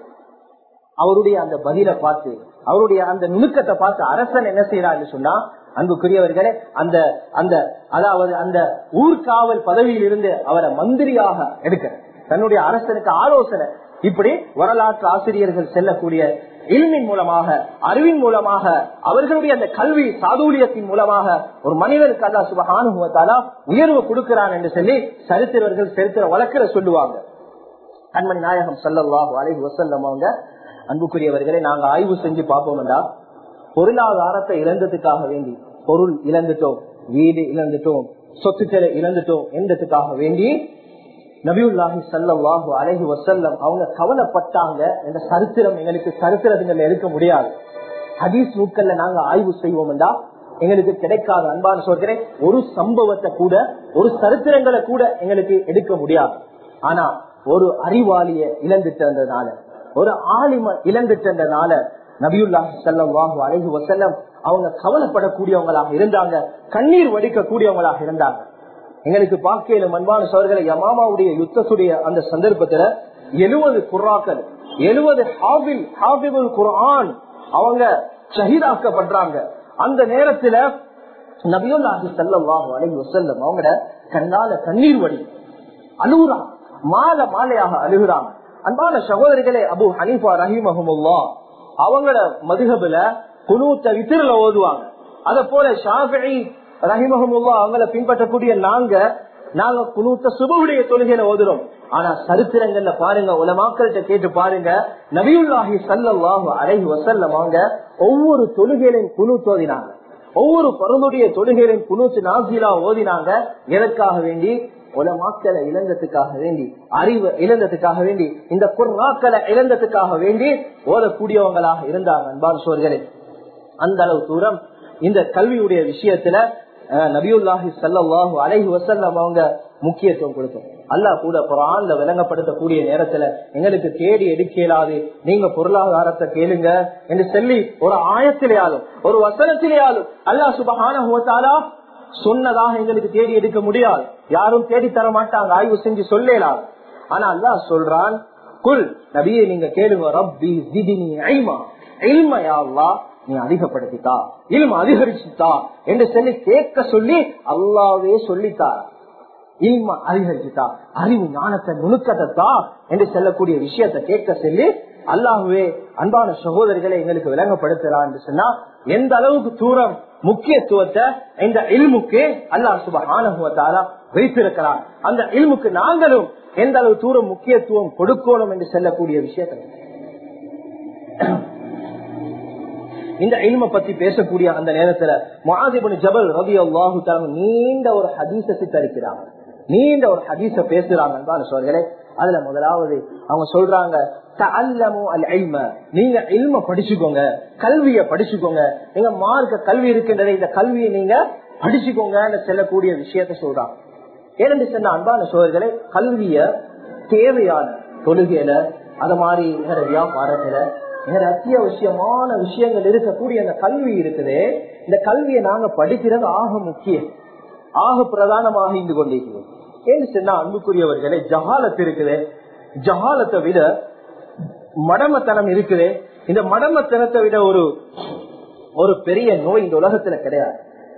Speaker 1: அவருடைய அந்த பதில பார்த்து அவருடைய அந்த நுணுக்கத்தை பார்த்து அரசன் என்ன செய்யறாரு சொன்னா அன்புக்குரியவர்களே அந்த அந்த அதாவது அந்த ஊர்காவல் பதவியில் இருந்து அவரை மந்திரியாக எடுக்கிற தன்னுடைய அரசனுக்கு ஆலோசனை இப்படி வரலாற்று ஆசிரியர்கள் செல்லக்கூடிய இல்மின் மூலமாக அறிவின் மூலமாக அவர்களுடைய அந்த கல்வி சாதுரியத்தின் மூலமாக ஒரு மனிதனுக்கு அல்லா சுபகானுபவத்தாலா உயர்வு கொடுக்கிறான் என்று சொல்லி சரித்திரர்கள் சரித்திர வழக்கிற சொல்லுவாங்க கண்மணி நாயகம் சல்லல்லாஹு அலைஹி வசல்லம் அவங்க அன்புக்குரியவர்களை நாங்க ஆய்வு செஞ்சு பார்ப்போம்டா பொருளாதாரத்தை இழந்ததுக்காக வேண்டி பொருள் இழந்துட்டோம் வீடு இழந்துட்டோம் சொத்துக்களை இழந்துட்டோம் என்றதுக்காக வேண்டி நபியுல்லாஹி சல்லாஹு அலஹி வசல்லம் அவங்க கவலைப்பட்டாங்க என்ற சரித்திரம் எங்களுக்கு சரித்திரங்கள் எடுக்க முடியாது ஹதீஸ் நூட்கள்ல நாங்க ஆய்வு செய்வோம்டா எங்களுக்கு கிடைக்காத அன்பான சொல்கிறேன் ஒரு சம்பவத்தை கூட ஒரு சரித்திரங்களை கூட எங்களுக்கு எடுக்க முடியாது ஆனா ஒரு அறிவாளிய இழந்துட்டதுனால ஒரு ஆலிம இழந்துட்டதுனால நபியுல்லாஹி சல்லாஹு அலஹி வசல்லம் அவங்க கவலைப்படக்கூடியவங்களாக இருந்தாங்க கண்ணீர் வடிக்கக்கூடியவங்களாக இருந்தாங்க எங்களுக்கு பார்க்கையில மண்பான சோழர்களை யமாமாவுடைய யுத்தத்துடைய அந்த சந்தர்ப்பத்துல எழுபது குர்ராக்கள் எழுபது ஹாபில் ஹாபிபுல் குர்ஆன் அவங்க ஷஹீதாக்கப்படுறாங்க அந்த நேரத்துல நபியுல்லாஹி சல்லாஹு அலஹி வசல்லம் அவங்களோட கண்ணால கண்ணீர் வடி அழுகுறாங்க மாலை மாலையாக அழுகுறாங்க அன்பான சகோதரிகளே அபு ஹனீஃபா ரஹிமஹமுல்லா அவங்களோட மதுகபுல குனூத்த வித்திரில ஓதுவாங்க அத போல ஷாஃபி ரஹிமஹமுல்லா அவங்கள பின்பற்றக்கூடிய நாங்க நாங்க குனூத்த சுபவுடைய தொழுகையில ஓதுறோம் ஆனா சரித்திரங்கள்ல பாருங்க உலமாக்கள்கிட்ட கேட்டு பாருங்க நபியுல்லாஹி சல்லாஹு அலைஹி வசல்லம் அவங்க ஒவ்வொரு தொழுகையிலையும் குனு ஓதினாங்க ஒவ்வொரு பருந்துடைய தொழுகையிலையும் குனூத்து நாசிலா ஓதினாங்க எதற்காக வேண்டி உலமாக்களை இழந்ததுக்காக வேண்டி அறிவு இழந்ததுக்காக வேண்டி இந்த குர்நாக்களை இழந்ததுக்காக வேண்டி ஓதக்கூடியவங்களாக இருந்தாங்க அன்பான் சோர்களே அந்த அளவு தூரம் இந்த கல்வியுடைய விஷயத்துல நபியுல்லாஹி சல்லாஹூ அலைஹி வசல்லம் அவங்க முக்கியத்துவம் கொடுத்தோம் அல்லாஹ் கூட குரான்ல விளங்கப்படுத்தக்கூடிய நேரத்துல எங்களுக்கு தேடி எடுக்க இயலாது நீங்க பொருளாதாரத்தை கேளுங்க என்று சொல்லி ஒரு ஆயத்திலேயாலும் ஒரு வசனத்திலேயாலும் அல்லாஹ் சுபகான சொன்னதாக எங்களுக்கு தேடி எடுக்க முடியாது யாரும் தேடி தர மாட்டாங்க ஆய்வு செஞ்சு சொல்லலாம் ஆனா அல்லாஹ் சொல்றான் குல் நபியை நீங்க கேளுங்க ரப்பி ஜிதினி ஐமா இல்மையா அல்லாஹ் நீ அதிகப்படுத்தித்தா இல்ம அதிகரிச்சுத்தா என்று சொல்லி கேட்க சொல்லி அல்லாவே சொல்லித்தார் இல்ம அதிகரிச்சுத்தா அறிவு ஞானத்தை நுணுக்கத்தா என்று சொல்லக்கூடிய விஷயத்தை கேட்க சொல்லி அல்லாஹுவே அன்பான சகோதரிகளை எங்களுக்கு விளங்கப்படுத்தலாம் என்று சொன்னா எந்த அளவுக்கு தூரம் முக்கியத்துவத்தை இந்த இல்முக்கு அல்லாஹ் சுபகானுவத்தாலா வைத்திருக்கிறார் அந்த இல்முக்கு நாங்களும் எந்த அளவு தூரம் முக்கியத்துவம் கொடுக்கணும் என்று சொல்லக்கூடிய விஷயத்தை இந்த இல்ம பத்தி பேசக்கூடிய அந்த நேரத்துல மாதிபுன் ஜபல் ரவி அல்லாஹு நீண்ட ஒரு ஹதீச சித்தரிக்கிறாங்க நீண்ட ஒரு ஹதீச பேசுறாங்க சொல்கிறே அதுல முதலாவது அவங்க சொல்றாங்க நீங்க இல்ம படிச்சுக்கோங்க கல்விய படிச்சுக்கோங்க நீங்க மார்க்க கல்வி இருக்கின்றத இந்த கல்வியை நீங்க படிச்சுக்கோங்க செல்லக்கூடிய விஷயத்த சொல்றாங்க ஏனென்று சொன்ன அன்பான சோழர்களே கல்விய தேவையான தொழுகையில அது மாதிரி எங்கட வியாபாரத்துல எங்கட அத்தியாவசியமான விஷயங்கள் இருக்கக்கூடிய அந்த கல்வி இருக்குது இந்த கல்வியை நாங்க படிக்கிறது ஆக முக்கியம் ஆக பிரதானமாக இருந்து கொண்டிருக்கிறோம் ஏன்னு சொன்னா அன்புக்குரியவர்களே ஜகாலத்து இருக்குது ஜகாலத்தை விட மடமத்தனம் இருக்குது இந்த மடமத்தனத்தை விட ஒரு ஒரு பெரிய நோய் இந்த உலகத்துல கிடையாது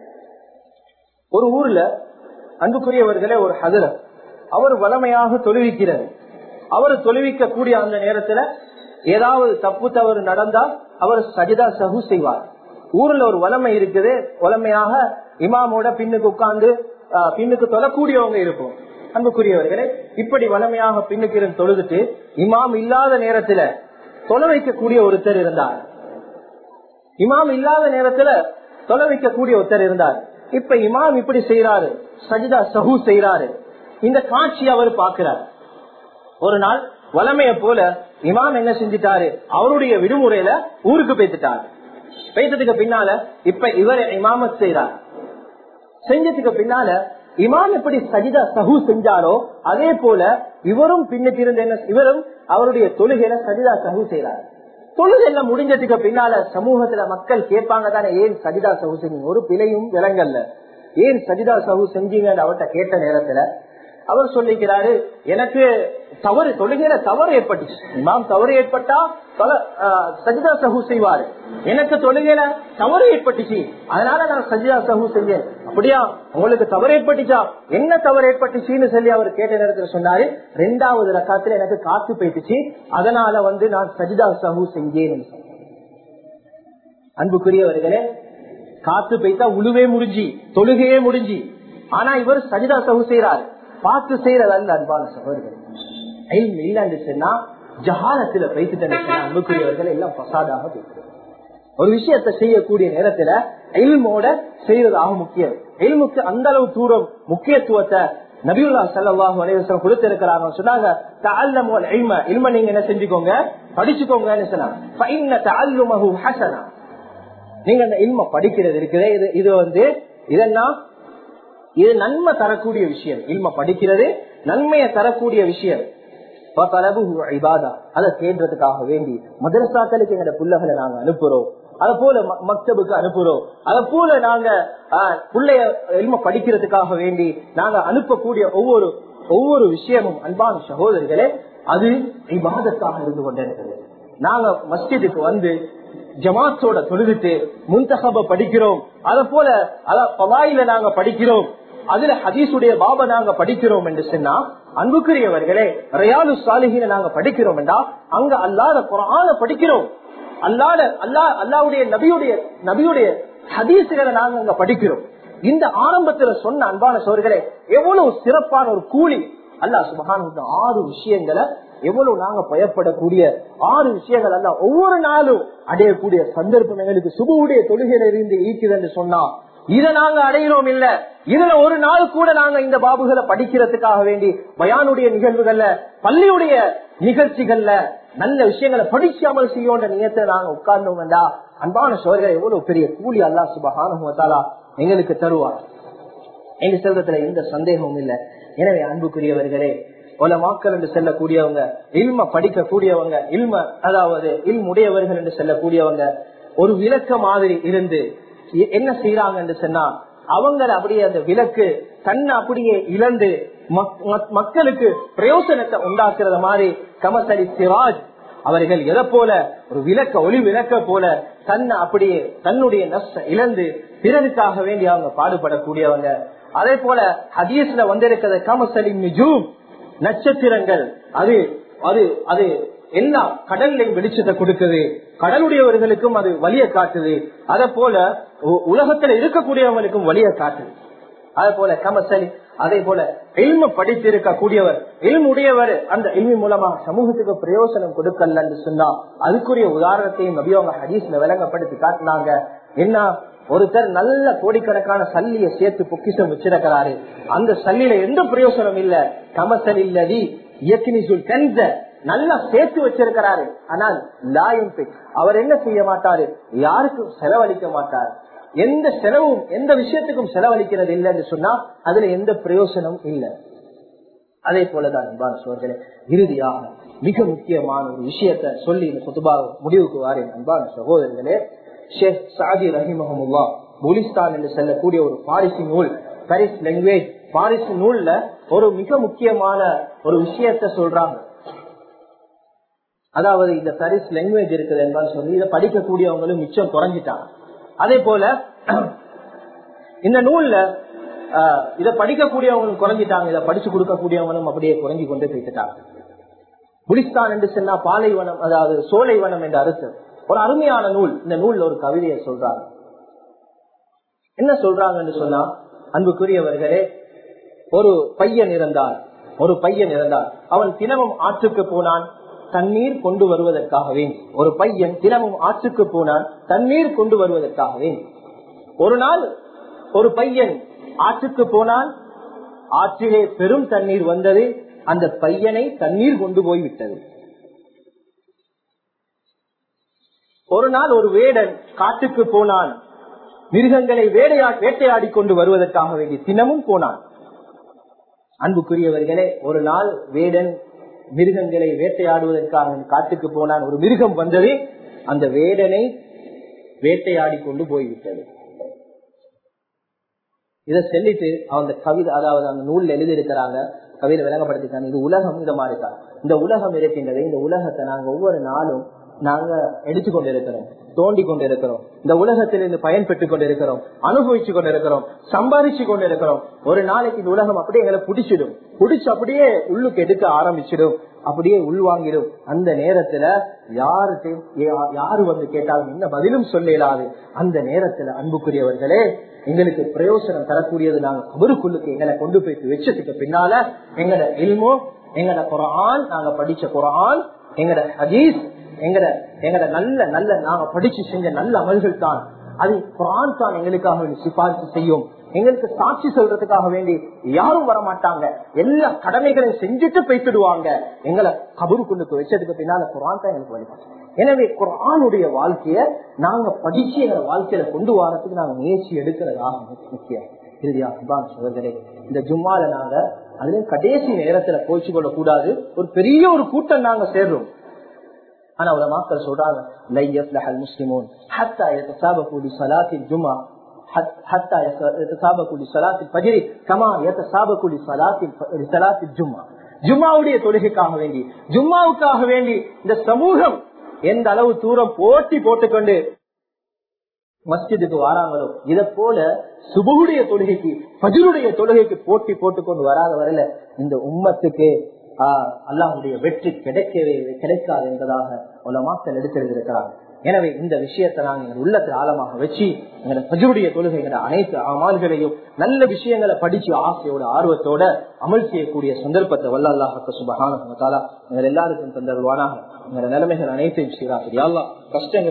Speaker 1: ஒரு ஊர்ல அன்புக்குரியவர்களே ஒரு ஹதர அவர் வளமையாக தொழுவிக்கிறார் அவர் தொழுவிக்க கூடிய அந்த நேரத்துல ஏதாவது தப்பு தவறு நடந்தா அவர் சஜிதா சகு செய்வார் ஊர்ல ஒரு வளமை இருக்குது வளமையாக இமாமோட பின்னுக்கு உட்கார்ந்து பின்னுக்கு தொழக்கூடியவங்க இருக்கும் அன்புக்குரியவர்களே இப்படி வளமையாக பின்னுக்கு இருந்து தொழுதுட்டு இமாம் இல்லாத நேரத்துல தொலை வைக்கக்கூடிய ஒருத்தர் இருந்தார் இமாம் இல்லாத நேரத்துல தொலை வைக்கக்கூடிய ஒருத்தர் இருந்தார் இப்ப இமாம் இப்படி செய்யறாரு சஜிதா சஹு செய்யறாரு இந்த காட்சி அவர் பாக்குறார் ஒரு நாள் வளமைய போல இமாம் என்ன செஞ்சிட்டாரு அவருடைய விடுமுறையில ஊருக்கு பேத்துட்டாரு பேத்ததுக்கு பின்னால இப்ப இவர் இமாமத் செய்யறார் செஞ்சதுக்கு பின்னால இமாம் எப்படி சஜிதா சஹு செஞ்சாரோ அதே போல இவரும் பின்னுக்கு இருந்த என்ன இவரும் அவருடைய தொழுகையில சஜிதா சஹு செய்யறாரு தொழுகை எல்லாம் முடிஞ்சதுக்கு பின்னால சமூகத்துல மக்கள் கேட்பாங்க தானே ஏன் சஜிதா சஹு செஞ்சீங்க ஒரு பிழையும் விலங்கல்ல ஏன் சஜிதா சஹு செஞ்சீங்கன்னு அவர்கிட்ட கேட்ட நேரத்துல அவர் சொல்லிக்கிறாரு எனக்கு தவறு தொழுகையில தவறு ஏற்பட்டுச்சு இமாம் தவறு ஏற்பட்டா சஜிதா சஹு செய்வாரு எனக்கு தொழுகையில தவறு ஏற்பட்டுச்சு அதனால நான் சஜிதா சஹு செஞ்சேன் அப்படியா உங்களுக்கு தவறு ஏற்பட்டுச்சா என்ன தவறு ஏற்பட்டுச்சுன்னு சொல்லி அவர் கேட்ட நேரத்துல சொன்னாரு ரெண்டாவது ரக்காத்துல எனக்கு காத்து போயிட்டுச்சு அதனால வந்து நான் சஜிதா சஹு செஞ்சேன் அன்புக்குரியவர்களே காத்து போய்த்தா உழுவே முடிஞ்சு தொழுகையே முடிஞ்சு ஆனா இவர் சஜிதா சஹு செய்யறாரு பார்த்து செய்யறதல்ல அன்பான சகோதரர்கள் இல்லன்னு சொன்னா ஜஹாலத்துல வைத்துட்டு அன்புக்குரியவர்கள் எல்லாம் பசாதாக பேசுறது ஒரு விஷயத்தை செய்யக்கூடிய நேரத்துல எல்மோட செய்யறதாக முக்கியம் எல்முக்கு அந்த அளவு தூரம் முக்கியத்துவத்தை நபியுல்லா சல்லாஹூ அலைவசம் கொடுத்திருக்கிறாங்க சொன்னாங்க இல்ம நீங்க என்ன செஞ்சுக்கோங்க படிச்சுக்கோங்கன்னு சொன்னாங்க நீங்க அந்த இல்ம படிக்கிறது இருக்குது இது இது வந்து இதெல்லாம் இது நன்மை தரக்கூடிய விஷயம் இல்ம படிக்கிறது நன்மையை தரக்கூடிய விஷயம் அதை தேடுறதுக்காக வேண்டி மதரசாக்களுக்கு எங்க பிள்ளைகளை நாங்க அனுப்புறோம் அத போல மக்தபுக்கு அனுப்புறோம் அத போல நாங்க பிள்ளைய எல்ம படிக்கிறதுக்காக வேண்டி நாங்க அனுப்பக்கூடிய ஒவ்வொரு ஒவ்வொரு விஷயமும் அன்பான சகோதரிகளே அது இபாதத்தாக இருந்து கொண்டிருக்கிறது நாங்க மஸ்ஜிதுக்கு வந்து ஜமாத்தோட தொழுதுட்டு முன்தகப படிக்கிறோம் அத போல அத பவாயில நாங்க படிக்கிறோம் அதுல ஹதீசுடைய பாபா நாங்க படிக்கிறோம் என்று சொன்னா அன்புக்குரியவர்களே ரயாலு சாலிகின நாங்க படிக்கிறோம் என்றா அங்க அல்லாத குரான படிக்கிறோம் அல்லாத அல்லா அல்லாவுடைய நபியுடைய நபியுடைய ஹதீசுகளை நாங்க அங்க படிக்கிறோம் இந்த ஆரம்பத்துல சொன்ன அன்பான சோர்களே எவ்வளவு சிறப்பான ஒரு கூலி அல்லா சுபகான ஆறு விஷயங்களை எவ்வளவு நாங்க பயப்படக்கூடிய ஆறு விஷயங்கள் அல்ல ஒவ்வொரு நாளும் அடையக்கூடிய சந்தர்ப்பம் எங்களுக்கு சுபுடைய தொழுகையில இருந்து ஈக்குது என்று சொன்னா இதை நாங்க அடையிறோம் இல்ல இதுல ஒரு நாள் கூட நாங்க இந்த பாபுகளை படிக்கிறதுக்காக வேண்டி பயானுடைய நிகழ்வுகள்ல பள்ளியுடைய நிகழ்ச்சிகள்ல நல்ல விஷயங்களை படிக்காமல் செய்யோன்ற நியத்தை நாங்க உட்கார்ந்தோம்டா அன்பான சோழர்கள் எவ்வளவு பெரிய கூலி அல்லா சுபகானுவத்தாலா எங்களுக்கு தருவார் எங்க செல்வத்துல எந்த சந்தேகமும் இல்லை எனவே அன்புக்குரியவர்களே மாக்கள் என்று செல்லக்கூடியவங்க இல்ம படிக்க கூடியவங்க இல்ம அதாவது இல்முடையவர்கள் என்று செல்லக்கூடியவங்க ஒரு விளக்க மாதிரி இருந்து என்ன செய்யறாங்க என்று சொன்னா அவங்க அப்படியே அந்த விளக்கு தன்னை அப்படியே இழந்து மக்களுக்கு பிரயோசனத்தை உண்டாக்குறத மாதிரி கமசலி சிராஜ் அவர்கள் எதை போல ஒரு விளக்க ஒளி விளக்க போல தன்னை அப்படியே தன்னுடைய நஷ்ட இழந்து பிறருக்காக வேண்டி அவங்க பாடுபடக்கூடியவங்க அதே போல ஹதீஸ்ல வந்திருக்கிற கமசலி நிஜூம் நட்சத்திரங்கள் அது அது அது எல்லாம் கடல்லையும் வெளிச்சத்தை கொடுக்குது கடலுடையவர்களுக்கும் அது வழிய காட்டுது அதே போல உலகத்துல இருக்கக்கூடியவங்களுக்கும் வழிய காட்டுது அதே போல கமசலி அதே போல எல்ம படித்திருக்க கூடியவர் எல்முடையவர் அந்த எல்மி மூலமா சமூகத்துக்கு பிரயோசனம் கொடுக்கல என்று சொன்னா அதுக்குரிய உதாரணத்தையும் நபியவங்க ஹதீஸ்ல விளங்கப்படுத்தி காட்டினாங்க என்ன ஒருத்தர் நல்ல கோடிக்கணக்கான சல்லிய சேர்த்து பொக்கிஷம் வச்சிருக்கிறாரு அந்த சல்லியில எந்த பிரயோசனம் இல்ல கமசல் இல்லதி இயக்கினிசுல் கெஞ்ச நல்லா சேர்த்து வச்சிருக்கிறாரு ஆனால் லாயம் அவர் என்ன செய்ய மாட்டாரு யாருக்கும் செலவழிக்க மாட்டார் எந்த செலவும் எந்த விஷயத்துக்கும் செலவழிக்கிறது இல்லைன்னு சொன்னா அதுல எந்த பிரயோசனமும் இல்லை அதே போலதான் அன்பான சோர்களே இறுதியாக மிக முக்கியமான ஒரு விஷயத்தை சொல்லி இந்த குத்துபா முடிவுக்கு வாரேன் அன்பான சகோதரர்களே ஷேக் சாதி ரஹிமஹமுல்லா புலிஸ்தான் என்று செல்லக்கூடிய ஒரு பாரிசி நூல் பாரிஸ் லாங்குவேஜ் பாரிசு நூல்ல ஒரு மிக முக்கியமான ஒரு விஷயத்த சொல்றாங்க அதாவது இந்த பாரிஸ் லாங்குவேஜ் இருக்குது என்பான்னு சொல்லி இதை படிக்கக்கூடியவங்களும் மிச்சம் குறைஞ்சிட்டாங்க அதே போல இந்த நூல்ல இதை படிக்கக்கூடியவங்களும் குறைஞ்சிட்டாங்க இதை படிச்சு கொடுக்கக்கூடியவங்களும் அப்படியே குறைஞ்சி கொண்டு போயிட்டாங்க புலிஸ்தான் என்று சொன்னா பாலைவனம் அதாவது சோலைவனம் என்ற அரசு ஒரு அருமையான நூல் இந்த நூல்ல ஒரு கவிதையை சொல்றாங்க என்ன சொல்றாங்கன்னு சொன்னா அன்புக்குரியவர்களே ஒரு பையன் இருந்தார் ஒரு பையன் இருந்தார் அவன் தினமும் ஆற்றுக்கு போனான் தண்ணீர் கொண்டு வருவதற்காக வேண்டி ஒரு பையன் தினமும் ஆற்றுக்கு போனான் தண்ணீர் கொண்டு வருவதற்காக வேண்டி ஒரு நாள் ஒரு பையன் ஆற்றுக்கு போனான் ஆற்றிலே பெரும் தண்ணீர் வந்தது அந்த பையனை தண்ணீர் கொண்டு போய் விட்டது ஒரு நாள் ஒரு வேடன் காட்டுக்கு போனான் மிருகங்களை வேடையா வேட்டையாடி கொண்டு வருவதற்காக வேண்டி தினமும் போனான் அன்புக்குரியவர்களே ஒரு நாள் வேடன் மிருகங்களை வேட்டையாடுவதற்காக காட்டுக்கு போனான் ஒரு மிருகம் வந்தது அந்த வேடனை வேட்டையாடி கொண்டு போய்விட்டது இதை சொல்லிட்டு அந்த கவிதை அதாவது அந்த நூல்ல எழுதியிருக்கிறாங்க கவிதை விளங்கப்படுத்திட்டாங்க இது உலகம் இந்த மாதிரி தான் இந்த உலகம் இருக்கின்றது இந்த உலகத்தை நாங்க ஒவ்வொரு நாளும் நாங்க எடுத்து கொண்டிருக்கிறோம் தோண்டி கொண்டிருக்கிறோம் இந்த உலகத்திலிருந்து பயன்பெற்றுக் கொண்டிருக்கிறோம் அனுபவிச்சு கொண்டிருக்கிறோம் சம்பாதிச்சு கொண்டிருக்கிறோம் ஒரு நாளைக்கு இந்த உலகம் அப்படியே எங்களை பிடிச்சிடும் பிடிச்சு அப்படியே உள்ளுக்கு எடுக்க ஆரம்பிச்சிடும் அப்படியே உள்வாங்கிடும் அந்த நேரத்துல யாருக்கு யாரு வந்து கேட்டாலும் என்ன பதிலும் சொல்லலாது அந்த நேரத்துல அன்புக்குரியவர்களே எங்களுக்கு பிரயோசனம் தரக்கூடியது நாங்க கபருக்குள்ளுக்கு எங்களை கொண்டு போய் வச்சதுக்கு பின்னால எங்கட இல்மோ எங்கட குரான் நாங்க படிச்ச குரான் எங்கட ஹதீஸ் எங்கட எங்கட நல்ல நல்ல நாங்க படிச்சு செஞ்ச நல்ல அமல்கள் தான் அது குரான் தான் எங்களுக்காக சிபாரிசு செய்யும் எங்களுக்கு சாட்சி சொல்றதுக்காக வேண்டி யாரும் வரமாட்டாங்க எல்லா கடமைகளையும் செஞ்சுட்டு போய்த்துடுவாங்க எங்களை கபருக்குள்ளுக்கு வச்சதுக்கு பின்னால குரான் தான் எனக்கு வழிபாடு எனவே குரானுடைய வாழ்க்கைய நாங்க படிச்சு எங்க வாழ்க்கையில கொண்டு வரதுக்கு நாங்க முயற்சி எடுக்கிறதாக முக்கியம் இறுதியாக சோதரே இந்த ஜும்மால நாங்க அதுலயும் கடைசி நேரத்துல போச்சு கொள்ள கூடாது ஒரு பெரிய ஒரு கூட்டம் நாங்க சேர்றோம் ஆனா உல மக்கள் சொல்றாங்க லை யஃப்லஹ முஸ்லிமூன் ஹத்தா யதசாபகு லிஸலாத்தி ஜும்ஆ ஹத்தா யதசாபகு லிஸலாத்தி ஃபஜ்ர் கமா யதசாபகு லிஸலாத்தி லிஸலாத்தி ஜும்ஆ ஜும்மாவுடைய தொழுகைக்காக வேண்டி ஜும்மாவுக்காக வேண்டி இந்த சமூகம் எந்த அளவு தூரம் போட்டி போட்டுக்கொண்டு மஸ்ஜிதுக்கு வராங்களோ இத போல சுபுடைய தொழுகைக்கு பஜருடைய தொழுகைக்கு போட்டி போட்டுக்கொண்டு வராத வரல இந்த உம்மத்துக்கு அல்லாஹுடைய வெற்றி கிடைக்கவே கிடைக்காது என்பதாக உலமாக்கள் எடுத்திருக்கிறாங்க எனவே இந்த விஷயத்தை நாங்கள் எங்கள் உள்ளத்தில் ஆழமாக வச்சு எங்களை பஜருடைய தொழுகைங்கிற அனைத்து அமால்களையும் நல்ல விஷயங்களை படிச்சு ஆசையோட ஆர்வத்தோட அமல் செய்யக்கூடிய சந்தர்ப்பத்தை வல்ல அல்லாஹ் சுபகான எங்கள் எல்லாருக்கும் தந்தருவானாக எங்கள் நிலைமைகள் அனைத்தையும் சீராக கஷ்டங்கள்